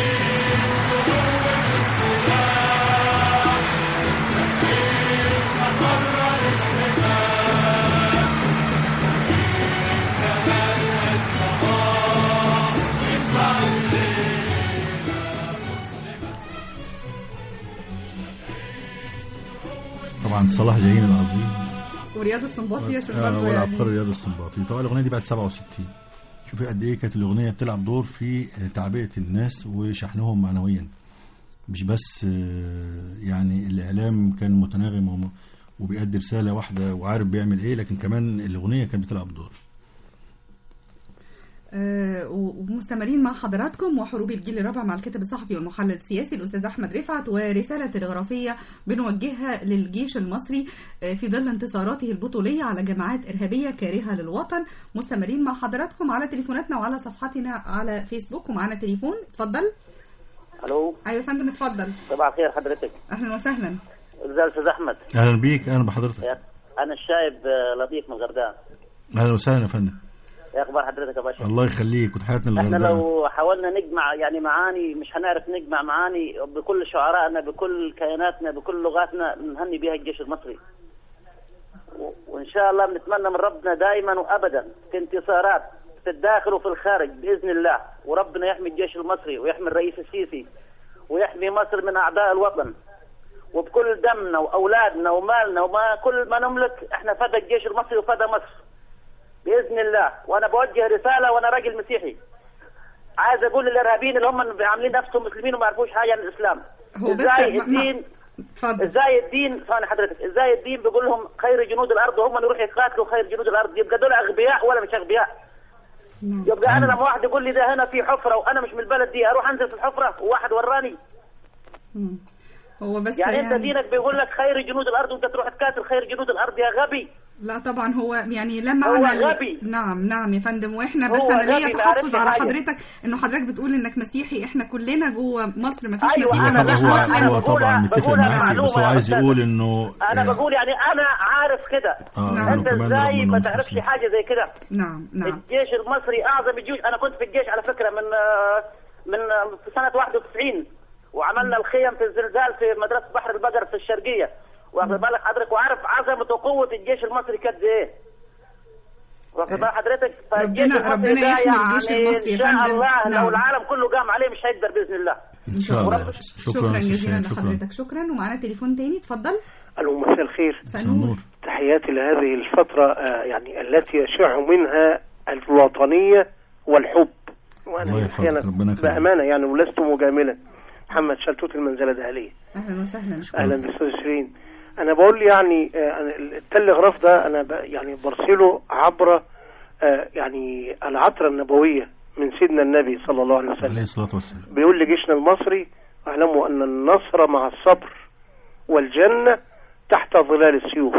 S4: طبعا صلاح جاهين العظيم
S3: ورياض السنباطي عشان
S4: آه
S3: برضه
S4: والعبقري
S3: يعني
S4: رياض السنباطي طبعا الاغنيه دي بعد 67 شوفي قد ايه كانت الاغنيه بتلعب دور في تعبئه الناس وشحنهم معنويا مش بس آه، يعني الاعلام كان متناغم وم- وبيأدي رساله واحده وعارف بيعمل ايه لكن كمان الاغنيه كانت بتلعب دور
S3: آه، ومستمرين مع حضراتكم وحروب الجيل الرابع مع الكاتب الصحفي والمحلل السياسي الاستاذ احمد رفعت ورساله تلغرافيه بنوجهها للجيش المصري آه، في ظل انتصاراته البطوليه على جماعات ارهابيه كارهه للوطن مستمرين مع حضراتكم على تليفوناتنا وعلى صفحتنا على فيسبوك ومعانا تليفون اتفضل
S18: الو
S3: ايوه يا فندم اتفضل
S18: صباح الخير حضرتك
S3: اهلا وسهلا
S18: ازاي يا استاذ احمد
S4: اهلا بيك اهلا بحضرتك
S18: يا- انا الشايب آه، لطيف من الغردقه
S4: اهلا وسهلا يا فندم
S18: ايه اخبار حضرتك يا باشا
S4: الله يخليك وتحياتنا
S18: احنا
S4: للغردقه
S18: لو حاولنا نجمع يعني معاني مش هنعرف نجمع معاني بكل شعرائنا بكل كياناتنا بكل لغاتنا نهني بها الجيش المصري و- وان شاء الله بنتمنى من ربنا دائما وابدا في انتصارات في الداخل وفي الخارج باذن الله وربنا يحمي الجيش المصري ويحمي الرئيس السيسي ويحمي مصر من اعداء الوطن وبكل دمنا واولادنا ومالنا وما كل ما نملك احنا فدى الجيش المصري وفدى مصر باذن الله وانا بوجه رساله وانا راجل مسيحي عايز اقول للارهابيين اللي هم عاملين نفسهم مسلمين وما يعرفوش حاجه عن الاسلام
S3: هو بس
S18: ازاي
S3: ما- ما-
S18: الدين ازاي الدين ثواني حضرتك ازاي الدين بيقول لهم خير جنود الارض وهم اللي يروحوا يقاتلوا خير جنود الارض يبقى دول اغبياء ولا مش اغبياء يبقى انا لما واحد يقول لي ده هنا في حفره وانا مش من البلد دي اروح انزل في الحفره وواحد وراني
S3: مم. هو بس
S18: يعني, انت دينك بيقول لك خير جنود الارض وانت تروح تقاتل خير جنود الارض يا غبي
S3: لا طبعا هو يعني لا
S18: هو
S3: معنى
S18: غبي.
S3: نعم نعم يا فندم واحنا بس
S18: هو
S3: انا ليا
S18: غبي، ما
S3: تحفظ
S18: عرفش
S3: على
S18: حاجة.
S3: حضرتك انه حضرتك بتقول انك مسيحي احنا كلنا جوه مصر ما فيش
S18: أيوة،
S3: مسيحي
S18: أنا
S3: ما فيش
S18: بقول-
S3: مسلم
S18: أنا
S4: هو طبعا متفق
S18: بقولها
S4: معاك بس
S18: معلومة
S4: هو
S18: يا
S4: عايز
S18: أستاذ.
S4: يقول انه
S18: انا
S4: آه،
S18: بقول يعني انا عارف كده
S4: آه،
S18: انت
S4: كمان
S18: ازاي
S4: ربنا
S18: ما
S4: مش
S18: تعرفش
S4: مسلم.
S18: حاجه زي كده
S3: نعم نعم
S18: الجيش المصري اعظم الجيوش انا كنت في الجيش على فكره من آه، من آه، في سنه 91 وعملنا الخيم في الزلزال في مدرسه بحر البقر في الشرقيه واخد بالك حضرتك وعارف عظمه وقوه الجيش المصري قد ايه واخد بال حضرتك فالجيش
S3: ربنا-
S18: المصري
S3: ربنا
S18: ده
S3: يحمي
S18: يعني
S3: الجيش المصري يا
S18: ان شاء
S3: فندم.
S18: الله
S3: نعم.
S18: لو العالم كله قام عليه مش هيقدر باذن الله
S4: ان شاء الله
S3: شكرا,
S4: شكرا أستاذ
S3: جزيلا
S4: شاهين، شكرا
S3: لحضرتك شكرا ومعانا تليفون تاني اتفضل
S19: الو مساء الخير
S3: سنور
S19: تحياتي لهذه الفترة آه، يعني التي يشع منها الوطنية والحب وأنا
S4: الله يحفظك،
S19: أحيانا
S4: ربنا يخليك.
S19: بأمانة يعني ولست مجاملا محمد شلتوت المنزلة دهلية
S3: اهلا وسهلا
S19: أهلا بالأستاذ شيرين أنا بقول يعني آه، أنا التلغراف ده أنا ب- يعني برسله عبر آه، يعني العطرة النبوية من سيدنا النبي صلى الله عليه وسلم
S4: عليه الصلاه والسلام
S19: بيقول لجيشنا المصري اعلموا ان النصر مع الصبر والجنة تحت ظلال السيوف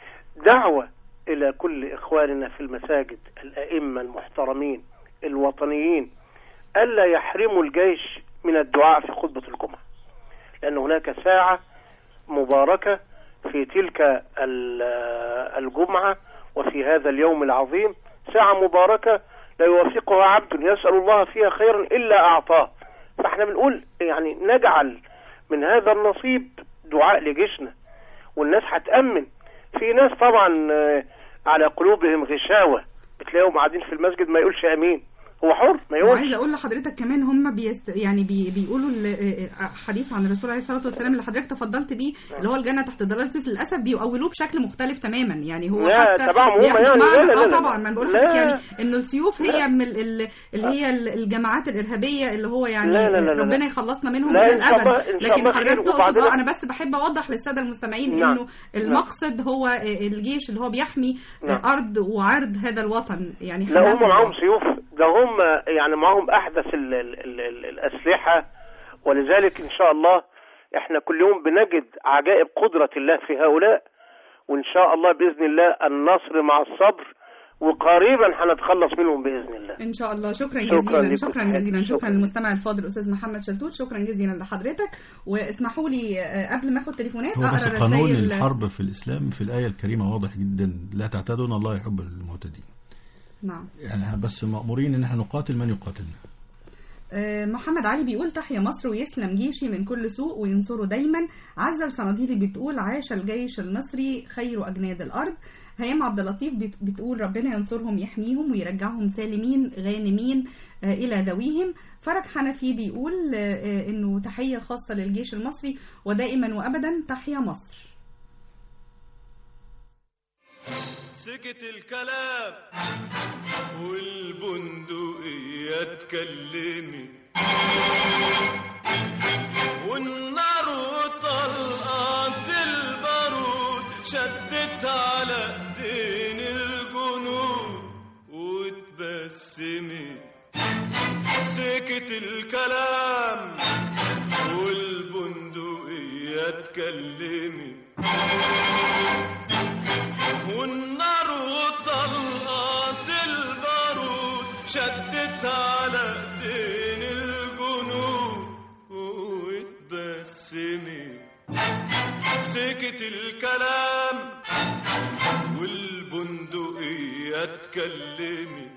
S19: دعوة الى كل اخواننا في المساجد الائمة المحترمين الوطنيين الا يحرموا الجيش من الدعاء في خطبة الجمعة لان هناك ساعة مباركة في تلك ال- الجمعة وفي هذا اليوم العظيم ساعة مباركة لا يوافقها عبد يسأل الله فيها خيرا إلا أعطاه فاحنا بنقول يعني نجعل من هذا النصيب دعاء لجيشنا والناس هتأمن في ناس طبعا آه، على قلوبهم غشاوة بتلاقيهم قاعدين في المسجد ما يقولش امين هو حر ما يقولش
S3: وعايزه اقول لحضرتك كمان هم بيست يعني بي بيقولوا ال- حديث عن الرسول عليه الصلاه والسلام اللي حضرتك تفضلت بيه اللي هو الجنه تحت ظلال السيف للاسف بيؤولوه بشكل مختلف تماما يعني هو
S19: لا،
S3: حتى
S19: تبعهم هم
S3: بياخدوا
S19: يعني. لا،
S3: معنى-
S19: لا، لا،
S3: اه
S19: لا.
S3: طبعا ما أنا بقول
S19: لا.
S3: لحضرتك يعني انه السيوف هي
S19: لا.
S3: من ال- اللي هي ال- الجماعات الارهابيه اللي هو يعني
S19: لا، لا، لا، لا، لا.
S3: ربنا يخلصنا منهم
S19: لا،
S3: الى
S19: إن شاء الله-
S3: الابد
S19: إن شاء
S3: لكن
S19: الله خير.
S3: حضرتك تقصد
S19: وبعدين-
S3: آه، انا بس بحب اوضح للساده المستمعين
S19: نعم.
S3: انه المقصد هو الجيش اللي هو بيحمي
S19: نعم.
S3: ارض وعرض هذا الوطن يعني
S19: لا هم
S3: حماهم
S19: معاهم سيوف ده هم يعني معاهم احدث ال ال ال ال الاسلحه ولذلك ان شاء الله احنا كل يوم بنجد عجائب قدرة الله في هؤلاء وان شاء الله باذن الله النصر مع الصبر وقريبا هنتخلص منهم باذن الله
S3: ان شاء الله شكرا
S19: شكراً
S3: جزيلا
S19: لكم.
S3: شكرا جزيلا شكرا
S19: شكراً.
S3: للمستمع الفاضل الاستاذ محمد شلتوت شكرا جزيلا لحضرتك واسمحوا لي آه، قبل ما اخد تليفونات
S4: هو بس
S3: اقرا
S4: قانون
S3: رسائل
S4: الحرب في الإسلام في الآية الكريمة واضح جدا لا تعتدوا إن الله يحب المعتدين
S3: نعم
S4: يعني إحنا بس مأمورين إن احنا نقاتل من يقاتلنا
S3: آه، محمد علي بيقول تحيا مصر ويسلم جيشي من كل سوء وينصره دايما عزل صناديلي بتقول عاش الجيش المصري خير أجناد الأرض هيام عبد اللطيف بت- بتقول ربنا ينصرهم يحميهم ويرجعهم سالمين غانمين آه، إلى ذويهم فرج حنفي بيقول آه، آه، إنه تحية خاصة للجيش المصري ودائما وأبدا تحيا مصر
S2: سكت الكلام والبندقية اتكلمت والنار وطلقات البارود شدت على ايدين الجنود واتبسمت سكت الكلام والبندقية اتكلمت والنار وطلقات البارود شدت على ايدين الجنود واتبسمت سكت الكلام والبندقية اتكلمت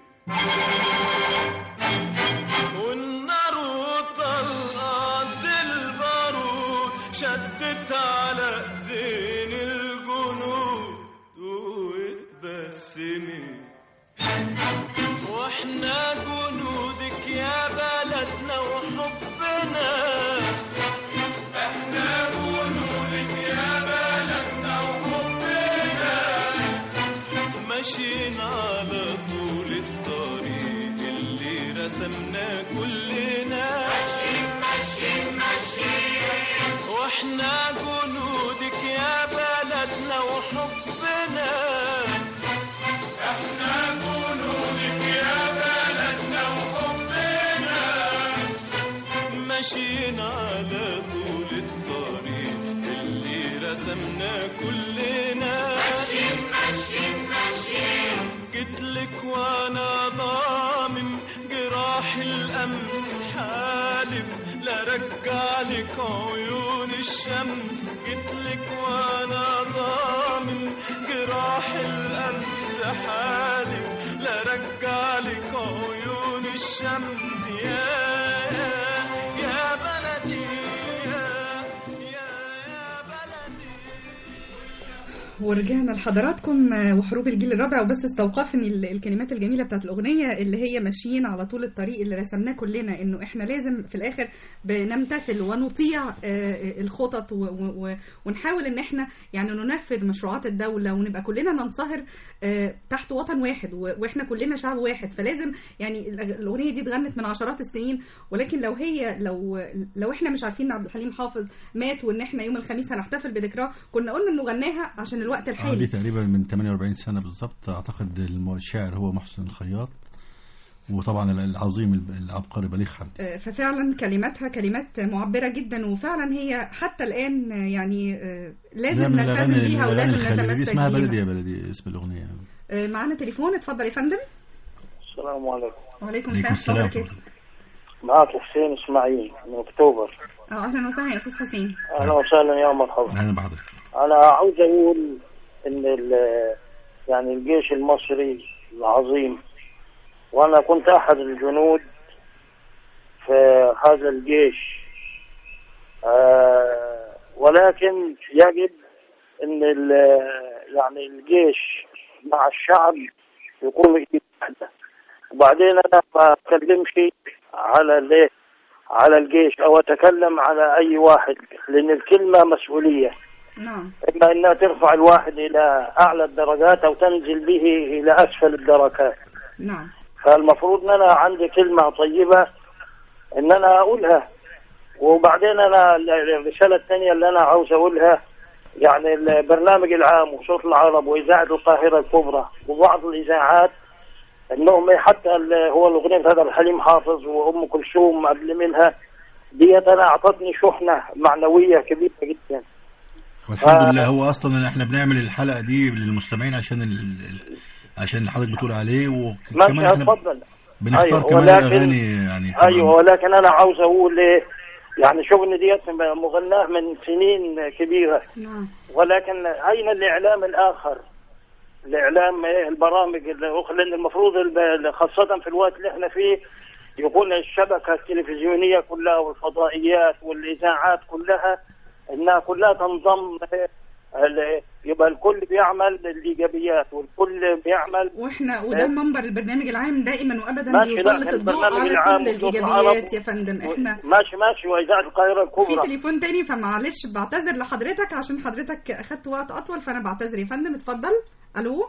S2: والنار وطلقات البارود شدت على ايدين الجنود واتبسمت واحنا جنودك يا بلدنا وحبنا احنا جنودك يا بلدنا وحبنا ماشيين على طول الطريق اللي رسمناه كلنا ماشيين ماشيين ماشيين واحنا جنودك يا بلدنا وحبنا احنا جنودك يا بلدنا وحبنا ماشيين على طول الطريق اللي رسمناه كلنا ماشيين ماشيين ماشيين جيتلك وانا ضامن جراح الامس حالف لا رجع لك عيون الشمس جيتلك وانا ضامن جراح الامس حالف لا رجع لك عيون الشمس يا يا بلدي
S3: ورجعنا لحضراتكم آه، وحروب الجيل الرابع وبس استوقفني ال- الكلمات الجميله بتاعت الاغنيه اللي هي ماشيين على طول الطريق اللي رسمناه كلنا انه احنا لازم في الاخر بنمتثل ونطيع آه، الخطط و- و- و- ونحاول ان احنا يعني ننفذ مشروعات الدوله ونبقى كلنا ننصهر آه، تحت وطن واحد و- واحنا كلنا شعب واحد فلازم يعني الأغ- الاغنيه دي اتغنت من عشرات السنين ولكن لو هي لو لو احنا مش عارفين ان عبد الحليم حافظ مات وان احنا يوم الخميس هنحتفل بذكراه كنا قلنا انه غناها عشان الوقت
S4: اه دي
S3: الحالي
S4: تقريبا من 48 سنة بالظبط أعتقد الم- الشاعر هو محسن الخياط وطبعا العظيم العبقري بليغ حمدي
S3: آه، ففعلا كلماتها كلمات معبرة جدا وفعلا هي حتى الآن آه، يعني آه، لازم
S4: ده من
S3: نلتزم
S4: الأغاني-
S3: بيها
S4: الأغاني
S3: ولازم
S4: الخليجية.
S3: نتمسك
S4: اسمها بلدي
S3: بيها
S4: يا بلدي اسم الأغنية
S3: آه، معانا تليفون اتفضل يا فندم
S12: السلام عليكم
S3: وعليكم
S4: عليكم
S3: السلام
S4: السلام.
S3: ورحمة الله
S12: معك حسين اسماعيل من اكتوبر
S3: اه اهلا وسهلا يا استاذ حسين
S12: اهلا وسهلا يا مرحبا
S4: أهلا بحضرتك
S12: انا عاوز اقول ان ال- يعني الجيش المصري العظيم وانا كنت احد الجنود في هذا الجيش آه ولكن يجب ان ال- يعني الجيش مع الشعب يكون ايد واحده وبعدين انا ما اتكلمش على الايه على الجيش او اتكلم على اي واحد لان الكلمه مسؤوليه
S3: نعم
S12: إما أنها ترفع الواحد إلى أعلى الدرجات أو تنزل به إلى أسفل الدركات
S3: نعم
S12: فالمفروض أن أنا عندي كلمة طيبة أن أنا أقولها وبعدين أنا الرسالة الثانية اللي أنا عاوز أقولها يعني البرنامج العام وصوت العرب وإذاعة القاهرة الكبرى وبعض الإذاعات أنهم حتى ال- هو الأغنية هذا الحليم حافظ وأم كلثوم قبل منها ديت انا اعطتني شحنه معنويه كبيره جدا
S4: والحمد
S12: آه.
S4: لله هو اصلا احنا بنعمل الحلقه دي للمستمعين عشان ال... ال- عشان اللي حضرتك بتقول عليه وكمان
S12: ماشي
S4: احنا
S12: اتفضل
S4: بنختار
S12: أيوة،
S4: كمان
S12: ولكن-
S4: الاغاني يعني طبعاً.
S12: ايوه ولكن انا عاوز اقول ايه يعني شغلي ديت مغناه من سنين كبيره
S3: نعم
S12: ولكن اين الاعلام الاخر؟ الاعلام إيه البرامج الاخرى لان المفروض الب- خاصه في الوقت اللي احنا فيه يكون الشبكه التلفزيونيه كلها والفضائيات والاذاعات كلها انها كلها تنضم إيه، ال- يبقى الكل بيعمل الايجابيات والكل بيعمل
S3: واحنا وده منبر البرنامج العام دائما وابدا
S12: ماشي، لا،
S3: بيسلط الضوء
S12: البرنامج
S3: على
S12: العام
S3: كل
S12: وصوت
S3: الايجابيات
S12: العرب
S3: يا فندم احنا
S12: ماشي ماشي واذاعه القاهره
S3: في
S12: الكبرى
S3: تليفون تاني فمعلش بعتذر لحضرتك عشان حضرتك اخدت وقت اطول فانا بعتذر يا فندم اتفضل الو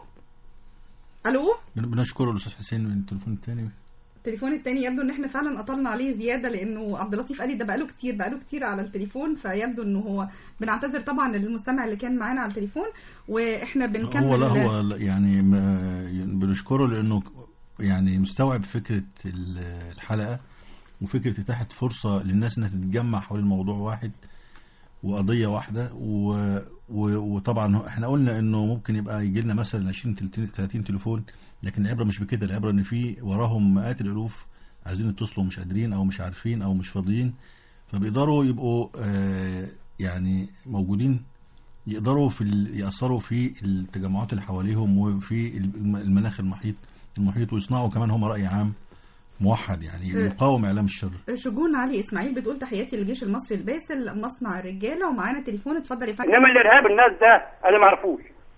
S3: الو
S4: بن- بنشكر الاستاذ حسين من التليفون الثاني
S3: التليفون التاني يبدو ان احنا فعلا قطلنا عليه زياده لانه عبد اللطيف قال لي ده بقاله كتير بقاله كتير على التليفون فيبدو انه هو بنعتذر طبعا للمستمع اللي كان معانا على التليفون واحنا بنكمل
S4: هو لا هو لا- يعني ما بنشكره لانه يعني مستوعب فكره ال- الحلقه وفكره اتاحه فرصه للناس انها تتجمع حول موضوع واحد وقضيه واحده و... و... وطبعا احنا قلنا انه ممكن يبقى يجي لنا مثلا 20 30 30 تليفون لكن العبره مش بكده العبره ان في وراهم مئات الالوف عايزين يتصلوا مش قادرين او مش عارفين او مش فاضيين فبيقدروا يبقوا آه يعني موجودين يقدروا في ال... يأثروا في التجمعات اللي حواليهم وفي الم- المناخ المحيط المحيط ويصنعوا كمان هم رأي عام موحد يعني
S3: آه.
S4: يقاوم إعلام الشر
S3: شجون علي اسماعيل بتقول تحياتي للجيش المصري الباسل مصنع الرجاله ومعانا تليفون اتفضل يا فندم
S20: انما الارهاب الناس ده انا ما اعرفوش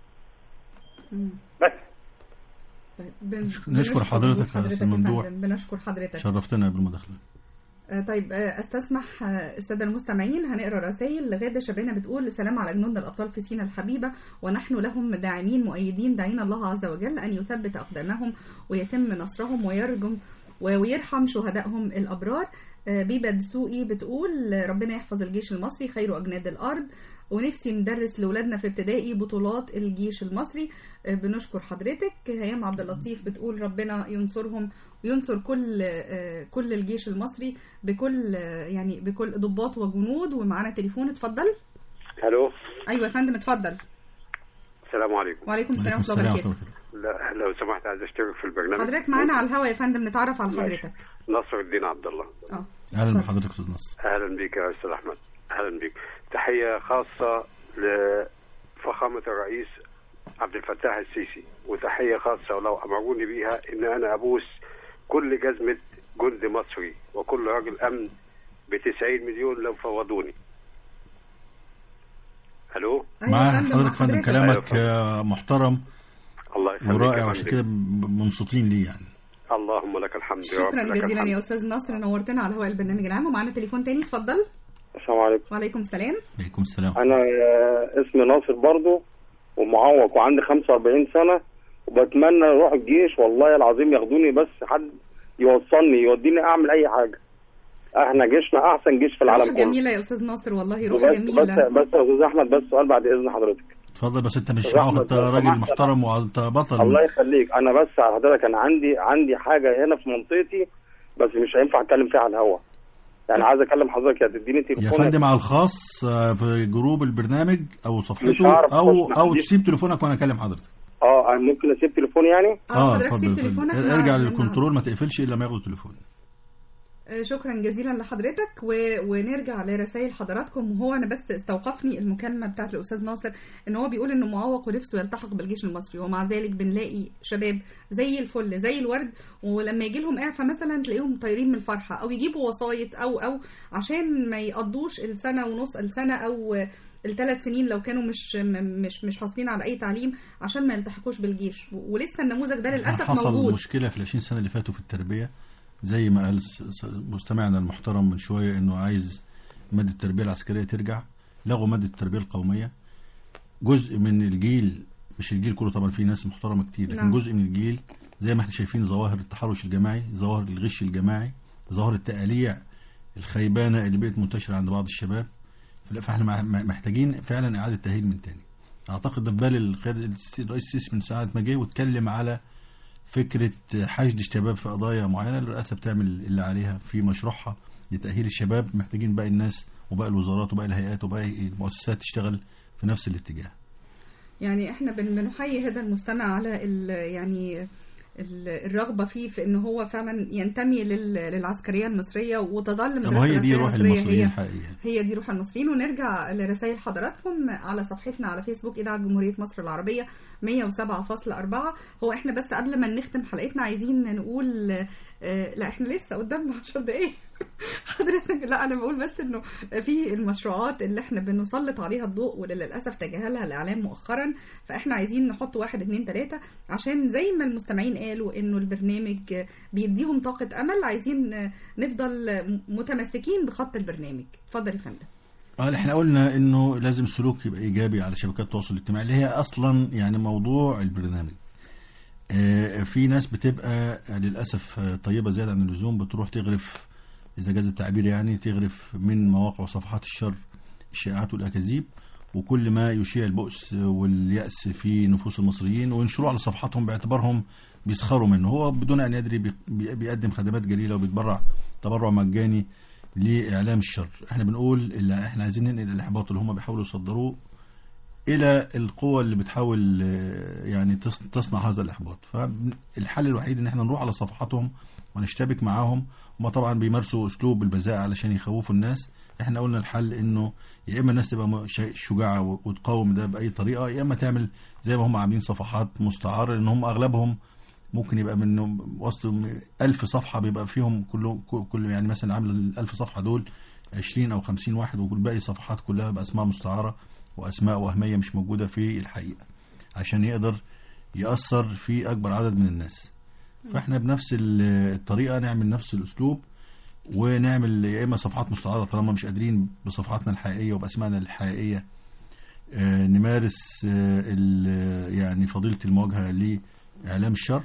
S3: مم.
S20: بس
S3: طيب، بن-
S4: نشكر حضرتك يا
S3: حضرتك
S4: أستاذ
S3: يا
S4: ممدوح.
S3: فندم بنشكر حضرتك
S4: شرفتنا بالمداخلة
S3: آه، طيب آه، استسمح آه، الساده المستمعين هنقرا رسائل غاده شبانه بتقول سلام على جنودنا الابطال في سينا الحبيبه ونحن لهم داعمين مؤيدين دعينا الله عز وجل ان يثبت اقدامهم ويتم نصرهم ويرجم ويرحم شهدائهم الابرار آه، بيبا دسوقي بتقول آه، ربنا يحفظ الجيش المصري خير اجناد الارض ونفسي ندرس لاولادنا في ابتدائي بطولات الجيش المصري آه، بنشكر حضرتك هيام عبد اللطيف بتقول ربنا ينصرهم وينصر كل آه، كل الجيش المصري بكل آه، يعني بكل ضباط وجنود ومعانا تليفون اتفضل
S20: الو
S3: ايوه يا فندم اتفضل
S20: السلام عليكم
S3: وعليكم السلام ورحمه الله وبركاته
S20: لا لو سمحت عايز اشترك في البرنامج
S3: حضرتك معانا على الهواء يا فندم نتعرف على حضرتك
S20: نصر الدين عبد الله
S3: اه
S4: أهلا بحضرتك أستاذ نصر
S20: اهلا بك يا استاذ احمد اهلا بك تحيه خاصه لفخامه الرئيس عبد الفتاح السيسي وتحيه خاصه ولو امروني بيها ان انا ابوس كل جزمه جند مصري وكل راجل امن ب 90 مليون لو فوضوني الو
S4: مع حضرتك يا فندم كلامك آه، محترم
S20: الله يخليك
S4: ورائع
S20: يا
S4: وعشان
S20: فندم.
S4: كده ب- منصتين ليه يعني
S20: اللهم لك الحمد يا رب
S3: شكرا
S20: لك
S3: جزيلا
S20: الحمد.
S3: يا استاذ ناصر نورتنا على هواء البرنامج العام ومعانا تليفون تاني اتفضل
S21: السلام عليكم
S3: وعليكم السلام
S4: عليكم السلام
S21: انا آه، اسمي ناصر برضو ومعوق وعندي 45 سنه وبتمنى اروح الجيش والله العظيم ياخدوني بس حد يوصلني يوديني اعمل اي حاجه احنا جيشنا احسن جيش في
S3: روح
S21: العالم كله
S3: جميله يا استاذ ناصر والله روح
S21: بس بس
S3: جميله
S21: بس يا استاذ احمد بس سؤال بعد اذن حضرتك
S4: اتفضل بس انت مش
S21: أستاذ
S4: معاق
S21: أحمد،
S4: انت
S21: لو
S4: راجل
S21: سمحت.
S4: محترم وانت بطل
S21: الله يخليك انا بس على حضرتك انا عندي عندي حاجه هنا في منطقتي بس مش هينفع اتكلم فيها على الهوا يعني عايز اكلم حضرتك يا تديني
S4: يا
S21: تليفون
S4: فندم على الخاص آه، في جروب البرنامج او
S21: مش
S4: صفحته
S21: هعرف
S4: او
S21: أخش
S4: او
S21: مع-
S4: تسيب تليفونك وانا اكلم حضرتك
S21: اه أنا ممكن اسيب تليفوني يعني
S4: اه
S3: حضرتك سيب
S4: اتفضل
S3: تليفونك
S4: اتفضل.
S3: مع-
S4: ارجع
S3: مع-
S4: للكنترول ما تقفلش الا ما ياخدوا التليفون
S3: آه، شكرا جزيلا لحضرتك و... ونرجع لرسائل حضراتكم وهو انا بس استوقفني المكالمه بتاعت الاستاذ ناصر ان هو بيقول انه معوق ونفسه يلتحق بالجيش المصري ومع ذلك بنلاقي شباب زي الفل زي الورد ولما يجي لهم اعفاء مثلا تلاقيهم طايرين من الفرحه او يجيبوا وسايط او او عشان ما يقضوش السنه ونص السنه او الثلاث سنين لو كانوا مش م- مش مش حاصلين على اي تعليم عشان ما يلتحقوش بالجيش ولسه النموذج ده للاسف
S4: حصل
S3: موجود
S4: مشكله في ال 20 سنه اللي فاتوا في التربيه زي ما قال س- س- مستمعنا المحترم من شويه انه عايز ماده التربيه العسكريه ترجع لغوا ماده التربيه القوميه جزء من الجيل مش الجيل كله طبعا في ناس محترمه كتير لكن
S3: نعم.
S4: جزء من الجيل زي ما احنا شايفين ظواهر التحرش الجماعي ظواهر الغش الجماعي ظواهر التقاليع الخيبانه اللي بقت منتشره عند بعض الشباب فاحنا مع- مع- محتاجين فعلا اعاده تاهيل من تاني اعتقد ده في بال القيادة- الرئيس السيسي من ساعه ما جه واتكلم على فكره حشد الشباب في قضايا معينه الرئاسه بتعمل اللي عليها في مشروعها لتاهيل الشباب محتاجين باقي الناس وباقي الوزارات وباقي الهيئات وباقي المؤسسات تشتغل في نفس الاتجاه
S3: يعني احنا بن- بنحيي هذا المستمع على ال يعني ال- الرغبة فيه في ان هو فعلا ينتمي لل- للعسكرية المصرية وتظل من
S4: طب ما هي دي
S3: العسكرية
S4: روح
S3: المصرية
S4: المصريين
S3: هي
S4: الحقيقيه
S3: هي دي روح المصريين ونرجع لرسائل حضراتكم على صفحتنا على فيسبوك إذاعة جمهورية مصر العربية 107.4 هو احنا بس قبل ما نختم حلقتنا عايزين نقول آه، لا احنا لسه قدامنا 10 دقايق حضرتك لا انا بقول بس انه في المشروعات اللي احنا بنسلط عليها الضوء واللي للاسف تجاهلها الاعلام مؤخرا فاحنا عايزين نحط واحد اتنين تلاته عشان زي ما المستمعين قالوا انه البرنامج بيديهم طاقه امل عايزين نفضل متمسكين بخط البرنامج اتفضل يا فندم
S4: اه احنا قلنا انه لازم السلوك يبقى ايجابي على شبكات التواصل الاجتماعي اللي هي اصلا يعني موضوع البرنامج آه، في ناس بتبقى للاسف آه، طيبه زياده عن اللزوم بتروح تغرف اذا جاز التعبير يعني تغرف من مواقع وصفحات الشر الشائعات والاكاذيب وكل ما يشيع البؤس واليأس في نفوس المصريين وينشروه على صفحاتهم باعتبارهم بيسخروا منه هو بدون ان يدري بي- بي- بيقدم خدمات جليله وبيتبرع تبرع مجاني لاعلام الشر احنا بنقول اللي احنا عايزين ننقل الاحباط اللي هم بيحاولوا يصدروه الى القوى اللي بتحاول آه، يعني تص- تصنع هذا الاحباط فالحل الوحيد ان احنا نروح على صفحاتهم ونشتبك معاهم هم طبعا بيمارسوا اسلوب البذاء علشان يخوفوا الناس احنا قلنا الحل انه يا اما الناس تبقى م- شا- شجاعه و- وتقاوم ده باي طريقه يا اما تعمل زي ما هم عاملين صفحات مستعاره لان هم اغلبهم ممكن يبقى من وسط ألف صفحة بيبقى فيهم كله كل يعني مثلا عامل الألف صفحة دول 20 أو 50 واحد والباقي صفحات كلها بأسماء مستعارة وأسماء وهمية مش موجودة في الحقيقة عشان يقدر يأثر في أكبر عدد من الناس فاحنا بنفس ال- الطريقة نعمل نفس الأسلوب ونعمل يا إما صفحات مستعارة طالما مش قادرين بصفحاتنا الحقيقية وبأسمائنا الحقيقية آه، نمارس آه، ال- يعني فضيلة المواجهة لإعلام الشر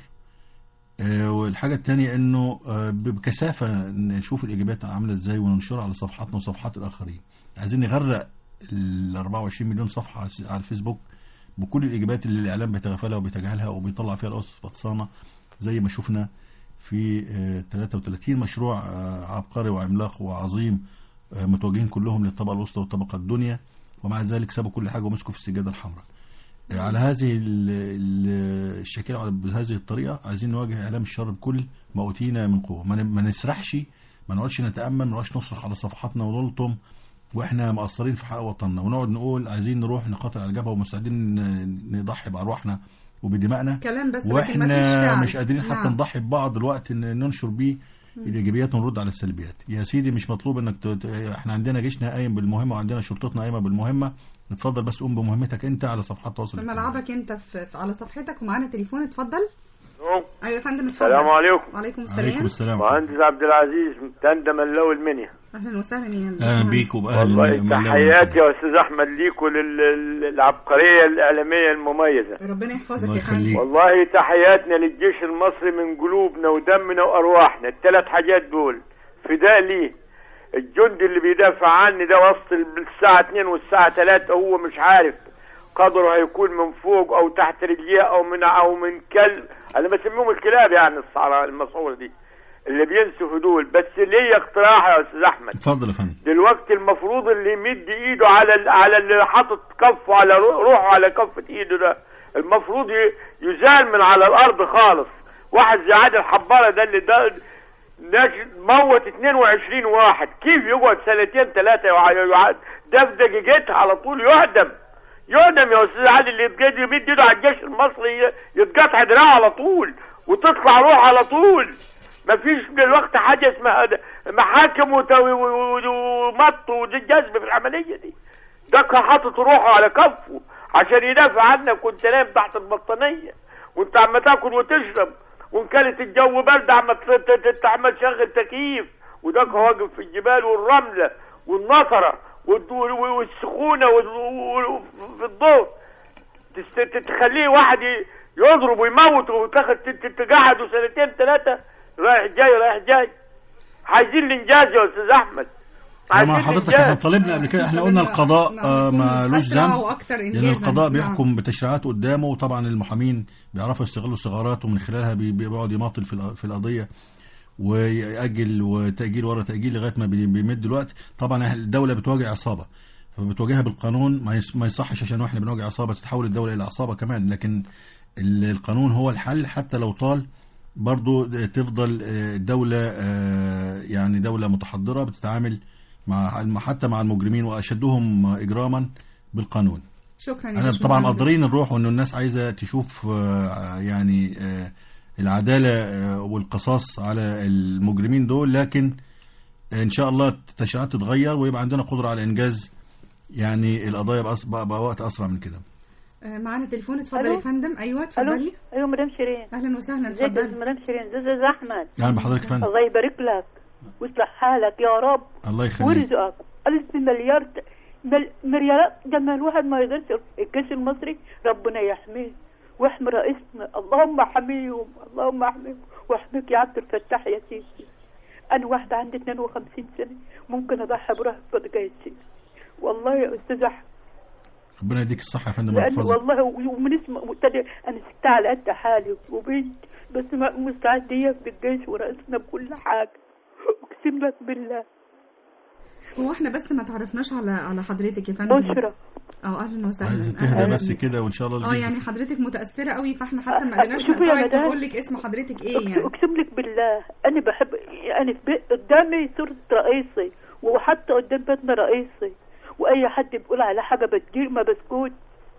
S4: آه، والحاجة التانية انه آه، بكثافة نشوف الايجابيات عاملة ازاي وننشرها على صفحاتنا وصفحات الاخرين عايزين نغرق ال 24 مليون صفحة على- على الفيسبوك بكل الايجابيات اللي الاعلام بيتغافلها وبيتجاهلها وبيطلع فيها الاسس بطسانة زي ما شفنا في آه، 33 مشروع آه، عبقري وعملاق وعظيم آه، متوجهين كلهم للطبقة الوسطى والطبقة الدنيا ومع ذلك سابوا كل حاجة ومسكوا في السجادة الحمراء على هذه ال- ال- الشكل على بهذه الطريقه عايزين نواجه اعلام الشر بكل ما اوتينا من قوه ما ن- ما نسرحش ما نقعدش نتامل ما نقعدش نصرخ على صفحاتنا ونلطم واحنا مقصرين في حق وطننا ونقعد نقول عايزين نروح نقاتل على الجبهه ومستعدين ن- نضحي بارواحنا وبدمائنا
S3: كلام بس لكن مفيش
S4: واحنا
S3: فعل.
S4: مش قادرين حتى
S3: نعم.
S4: نضحي ببعض الوقت ان ننشر بيه الايجابيات ونرد على السلبيات يا سيدي مش مطلوب انك ت... ت- احنا عندنا جيشنا قايم بالمهمه وعندنا شرطتنا قايمه بالمهمه اتفضل بس قوم بمهمتك انت على صفحات التواصل
S3: في
S4: الاجتماعي.
S3: ملعبك انت في في- على صفحتك ومعانا تليفون اتفضل ايوه يا فندم اتفضل
S1: السلام عليكم
S3: وعليكم السلام
S4: السلام
S1: مهندس عبد العزيز تندم اللو المنيا
S3: اهلا وسهلا يا
S4: اهلا بيك وباهل
S1: والله
S4: من- من-
S1: تحياتي يا استاذ احمد ليك وللعبقريه الاعلاميه المميزه
S3: ربنا يحفظك
S4: الله
S3: يا فندم
S4: يخليك.
S1: والله تحياتنا للجيش المصري من قلوبنا ودمنا وارواحنا الثلاث حاجات دول فداء ليه الجندي اللي بيدافع عني ده وسط الساعة 2 والساعة 3 هو مش عارف قدره هيكون من فوق او تحت رجليه او من او من كلب انا بسميهم الكلاب يعني الصحراء المسعورة دي اللي بينسفوا دول بس ليا اقتراح يا استاذ احمد
S4: اتفضل يا فندم
S1: دلوقتي المفروض اللي يمد ايده على ال- على اللي حاطط كفه على رو- روحه على كفه ايده ده المفروض ي- يزال من على الارض خالص واحد زي عادل حباره ده اللي ده ناش- موت 22 واحد كيف يقعد سنتين ثلاثه ده في دقيقتها على طول يعدم يعدم يا استاذ عادل اللي يتجد يمد ايده على الجيش المصري ي- يتقطع دراعه على طول وتطلع روح على طول مفيش دلوقتي حاجه اسمها د- محاكم وت- و- و- ومط وجذب في العمليه دي ده كان حاطط روحه على كفه عشان يدافع عنك وانت نايم تحت البطانيه وانت عم تاكل وتشرب وان كانت الجو برد عم ت- ت- ت- عم تشغل تكييف وده كان واقف في الجبال والرمله والنطره والد- وال- والسخونه وال- وال- في الضوء تست- ت- تخليه واحد ي- يضرب ويموت وتاخد ت- ت- تقعده سنتين ثلاثه رايح جاي رايح جاي عايزين الانجاز يا استاذ احمد عايزين
S4: لما حضرتك
S1: إنجاز.
S4: احنا طالبنا قبل كده احنا قلنا القضاء
S3: نعم،
S4: آه،
S3: يكون
S4: ما لوش
S3: أسرع
S4: ذنب
S3: وأكثر
S4: لان
S3: إنجازاً.
S4: القضاء
S3: نعم.
S4: بيحكم بتشريعات قدامه وطبعا المحامين بيعرفوا يستغلوا الثغرات ومن خلالها بي- بيقعد يماطل في الق- في القضيه ويأجل وتأجيل ورا تأجيل لغايه ما بي- بيمد الوقت طبعا إحنا الدوله بتواجه عصابه فبتواجهها بالقانون ما يص- ما يصحش عشان احنا بنواجه عصابه تتحول الدوله الى عصابه كمان لكن ال- القانون هو الحل حتى لو طال برضو تفضل آه، الدولة آه، يعني دولة متحضرة بتتعامل مع حتى مع المجرمين وأشدهم إجراما بالقانون
S3: شكرا يا
S4: أنا
S3: باشمهندس.
S4: طبعا مقدرين الروح وإنه الناس عايزة تشوف آه، يعني آه، العدالة آه، والقصاص على المجرمين دول لكن إن شاء الله التشريعات تتغير ويبقى عندنا قدرة على إنجاز يعني القضايا بأس- بقى بقى وقت أسرع من كده
S3: آه، معانا تليفون اتفضل
S5: ألو؟
S3: يا فندم ايوه
S5: الو
S3: اتفضلي
S5: ايوه مدام شيرين
S3: اهلا وسهلا
S5: ازيك يا
S3: اتفضلي
S5: مدام شيرين ازيك يا احمد
S4: أهلا بحضرتك يا فندم.
S5: الله يبارك لك ويصلح حالك يا رب
S4: الله يخليك
S5: ويرزقك ألف مليار ت- مل... مليارات ده ما الواحد ما يقدرش الجيش المصري ربنا يحميه واحمي رئيسنا اللهم احميهم اللهم احميهم واحميك يا عبد الفتاح يا سيدي انا واحده عندي 52 سنه ممكن اضحي بروحي في جيشي والله يا استاذ احمد
S4: ربنا يديك الصحة يا فندم
S5: لان
S4: ويحفظك
S5: والله و- ومن اسم مبتدئ انا ست على قد حالي وبنت بس ما مستعديه في الجيش ورئيسنا بكل حاجه اقسم لك بالله
S3: هو احنا بس ما تعرفناش على على حضرتك يا فندم
S5: بشرى
S3: اه اهلا وسهلا
S4: عايزة تهدى
S3: أهلاً.
S4: بس كده وإن شاء الله
S3: اه
S4: الجيش
S3: يعني حضرتك متأثرة قوي فاحنا حتى ما
S5: أه،
S3: قدرناش
S5: شوفي يا
S3: نقطعك
S5: مدام.
S3: ونقول لك اسم حضرتك ايه يعني
S5: اقسم لك بالله انا بحب انا في بيت قدامي صوره رئيسي وحتى قدام بيتنا رئيسي واي حد بيقول على حاجه بتجير ما بسكت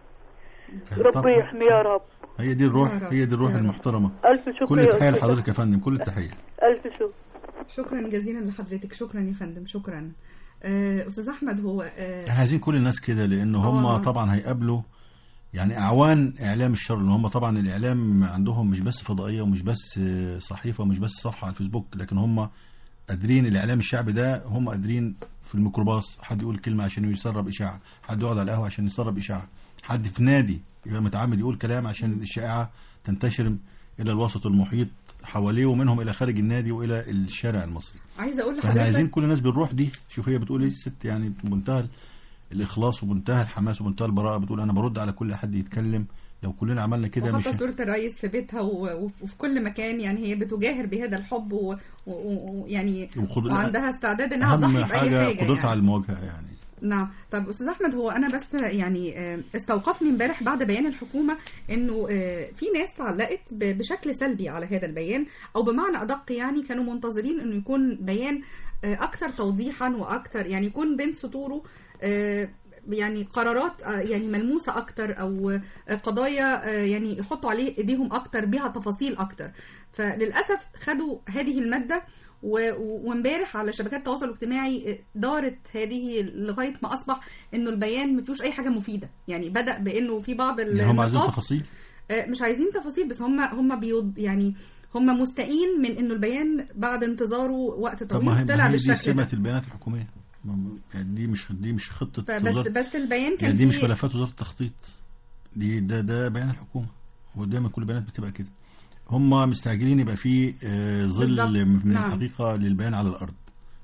S5: ربي
S4: طبعاً.
S5: يحمي يا رب
S4: هي دي الروح
S3: يا رب.
S4: هي دي الروح المحترمة
S5: الف شكر
S4: كل
S5: يا
S4: التحية
S5: أستاذ.
S4: لحضرتك يا فندم كل التحية
S5: الف شكر
S3: شكرا جزيلا لحضرتك شكرا يا فندم شكرا آه، استاذ احمد هو آه،
S4: احنا عايزين كل الناس كده لان هم
S3: آه.
S4: طبعا هيقابلوا يعني اعوان اعلام الشر ان هم طبعا الاعلام عندهم مش بس فضائيه ومش بس آه، صحيفه ومش بس صفحه على الفيسبوك لكن هم قادرين الاعلام الشعبي ده هم قادرين في الميكروباص حد يقول كلمه عشان يسرب اشاعه حد يقعد على القهوه عشان يسرب اشاعه حد في نادي يبقى متعمد يقول كلام عشان الشائعه تنتشر الى الوسط المحيط حواليه ومنهم الى خارج النادي والى الشارع المصري
S3: عايزه اقول
S4: فاحنا عايزين
S3: لحضرتك
S4: كل الناس بالروح دي شوف هي بتقول ايه الست يعني بمنتهى الاخلاص وبمنتهى الحماس وبمنتهى البراءه بتقول انا برد على كل حد يتكلم لو كلنا عملنا كده مش
S3: وحاطه صوره الرئيس في بيتها و- وف- وفي كل مكان يعني هي بتجاهر بهذا الحب و- و- ويعني
S4: وخد-
S3: وعندها استعداد انها
S4: اهم
S3: تضحي باي
S4: حاجه
S3: حاجه
S4: قدرتها
S3: يعني.
S4: على المواجهه يعني
S3: نعم طب استاذ احمد هو انا بس يعني آه، استوقفني امبارح بعد بيان الحكومه انه آه، في ناس علقت ب- بشكل سلبي على هذا البيان او بمعنى ادق يعني كانوا منتظرين انه يكون بيان آه، اكثر توضيحا واكثر يعني يكون بين سطوره آه، يعني قرارات آه، يعني ملموسه اكتر او آه، قضايا آه، يعني يحطوا عليه ايديهم اكتر بيها تفاصيل اكتر فللاسف خدوا هذه الماده و- و- وامبارح على شبكات التواصل الاجتماعي دارت هذه لغايه ما اصبح انه البيان ما فيهوش اي حاجه مفيده يعني بدا بانه في بعض
S4: يعني هم عايزين
S3: النقاط
S4: تفاصيل
S3: آه، مش عايزين تفاصيل بس هم هم بيض يعني هم مستائين من انه البيان بعد انتظاره وقت
S4: طب ما هي
S3: طويل طلع
S4: ما هي دي
S3: بالشكل
S4: سمه
S3: ده
S4: البيانات الحكوميه ما- يعني دي مش دي مش خطه
S3: فبس
S4: وزارة-
S3: بس البيان كان
S4: يعني دي مش
S3: فيه-
S4: ملفات وزاره التخطيط دي ده ده بيان الحكومه ودايما كل البيانات بتبقى كده هم مستعجلين يبقى في آه، ظل
S3: بالظبط.
S4: من
S3: نعم.
S4: الحقيقه للبيان على الارض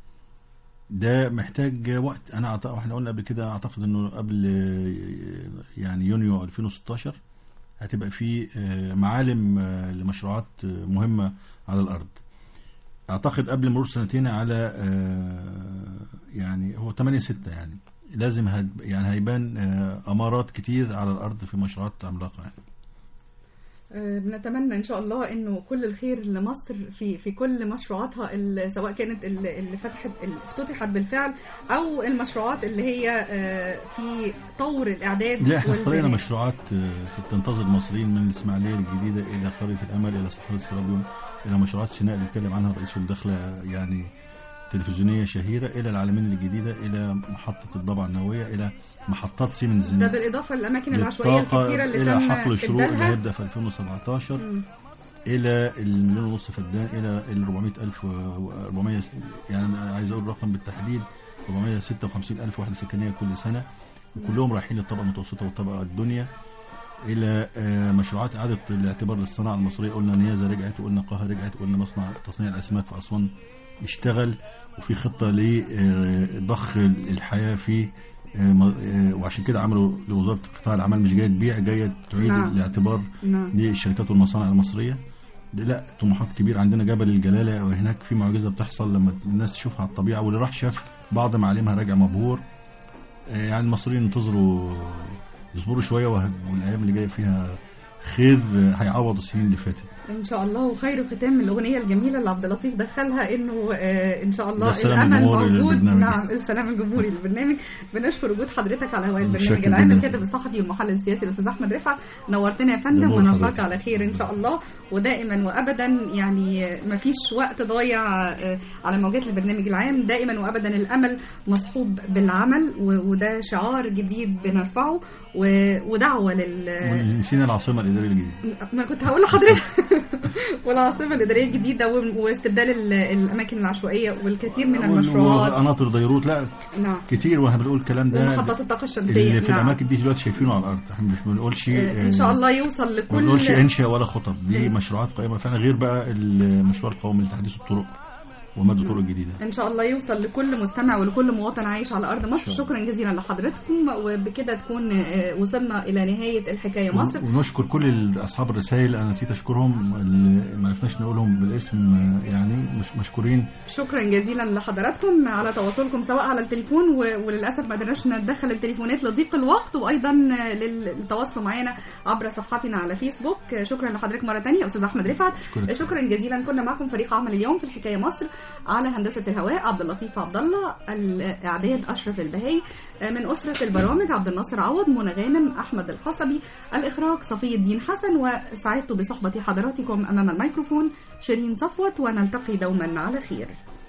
S4: ده محتاج وقت انا أعت... احنا قلنا قبل كده اعتقد انه قبل آه، يعني يونيو 2016 هتبقى في آه، معالم آه، لمشروعات آه، مهمه على الارض اعتقد قبل مرور سنتين على آه، يعني هو 8 6 يعني لازم هد يعني هيبان آه، امارات كتير على الارض في مشروعات عملاقه يعني
S3: آه، بنتمنى ان شاء الله انه كل الخير لمصر في في كل مشروعاتها ال- سواء كانت ال- اللي فتحت اللي افتتحت بالفعل او المشروعات اللي هي آه، في طور الاعداد
S4: لا احنا اختارينا
S3: والبناء.
S4: مشروعات آه، في بتنتظر المصريين من الاسماعيليه الجديده الى قريه الامل الى صحراء السرابيوم الى مشروعات سيناء اللي اتكلم عنها الرئيس في الدخله يعني تلفزيونيه شهيره الى العالمين الجديده الى محطه الضبعه النوويه الى محطات سيمنز
S3: ده بالاضافه للاماكن العشوائيه
S4: للطاقة
S3: الكثيره اللي
S4: الى
S3: تم
S4: حقل الشروق اللي
S3: إبدالها.
S4: هيبدا في 2017
S3: مم.
S4: الى المليون ونص فدان الى ال 400 الف و 400 يعني أنا عايز اقول رقم بالتحديد 456 الف وحده سكنيه كل سنه وكلهم رايحين للطبقه المتوسطه والطبقه الدنيا الى آه، مشروعات اعاده الاعتبار للصناعه المصريه قلنا نيازه رجعت وقلنا قاهره رجعت وقلنا مصنع تصنيع الاسماك في اسوان يشتغل وفي خطه لضخ الحياه في آه، م- آه، وعشان كده عملوا لوزاره قطاع الاعمال مش جايه تبيع جايه تعيد
S3: نعم.
S4: الاعتبار
S3: نعم.
S4: للشركات والمصانع المصريه ده لا طموحات كبيره عندنا جبل الجلاله وهناك في معجزه بتحصل لما الناس تشوفها على الطبيعه واللي راح شاف بعض معالمها راجع مبهور آه، يعني المصريين ينتظروا يصبروا شويه وه- والايام اللي جايه فيها خير آه، هيعوض السنين اللي فاتت
S3: ان شاء الله وخير ختام من الاغنيه الجميله اللي عبد اللطيف دخلها انه آه، ان شاء الله
S4: ده السلام
S3: الامل
S4: الجمهوري
S3: موجود
S4: للبرنامج.
S3: نعم السلام الجمهوري للبرنامج بنشكر وجود حضرتك على هواء البرنامج
S4: متشكر
S3: العام
S4: جداً.
S3: الكاتب الصحفي والمحلل السياسي الاستاذ احمد رفعت نورتنا يا فندم
S4: ده نور
S3: ونلقاك
S4: حضرتك.
S3: على خير ان شاء الله ودائما وابدا يعني ما فيش وقت ضايع آه، على موجات البرنامج العام دائما وابدا الامل مصحوب بالعمل و- وده شعار جديد بنرفعه و- ودعوه لل
S4: نسينا العاصمه الاداريه الجديده
S3: ما كنت هقول لحضرتك والعاصمه الاداريه الجديده و- واستبدال ال- الاماكن العشوائيه والكثير من المشروعات
S4: قناطر ديروت لا
S3: نعم
S4: كتير واحنا بنقول الكلام ده
S3: ومحطات الطاقه الشمسيه
S4: اللي في
S3: نعم.
S4: الاماكن دي دلوقتي شايفينه على الارض احنا مش بنقولش
S3: آه، ان شاء الله يوصل
S4: ما
S3: لكل
S4: بنقولش انشاء ولا خطط دي مشروعات قائمه فعلا غير بقى المشروع القومي لتحديث الطرق ومد الطرق الجديده
S3: ان شاء الله يوصل لكل مستمع ولكل مواطن عايش على ارض مصر شكرا جزيلا لحضرتكم وبكده تكون آه، وصلنا الى نهايه الحكايه مصر
S4: ونشكر كل اصحاب الرسائل انا نسيت اشكرهم اللي ما عرفناش نقولهم بالاسم آه، يعني مش مشكورين
S3: شكرا جزيلا لحضراتكم على تواصلكم سواء على التليفون و- وللاسف ما قدرناش ندخل التليفونات لضيق الوقت وايضا للتواصل معنا عبر صفحتنا على فيسبوك شكرا لحضرتك مره ثانيه استاذ احمد رفعت
S4: شكرا.
S3: شكرا جزيلا كنا معكم فريق عمل اليوم في الحكايه مصر على هندسه الهواء عبد اللطيف عبد الله الاعداد اشرف البهي من اسره البرامج عبد الناصر عوض منى غانم احمد القصبي الاخراج صفي الدين حسن وسعدت بصحبه حضراتكم امام الميكروفون شيرين صفوت ونلتقي دوما على خير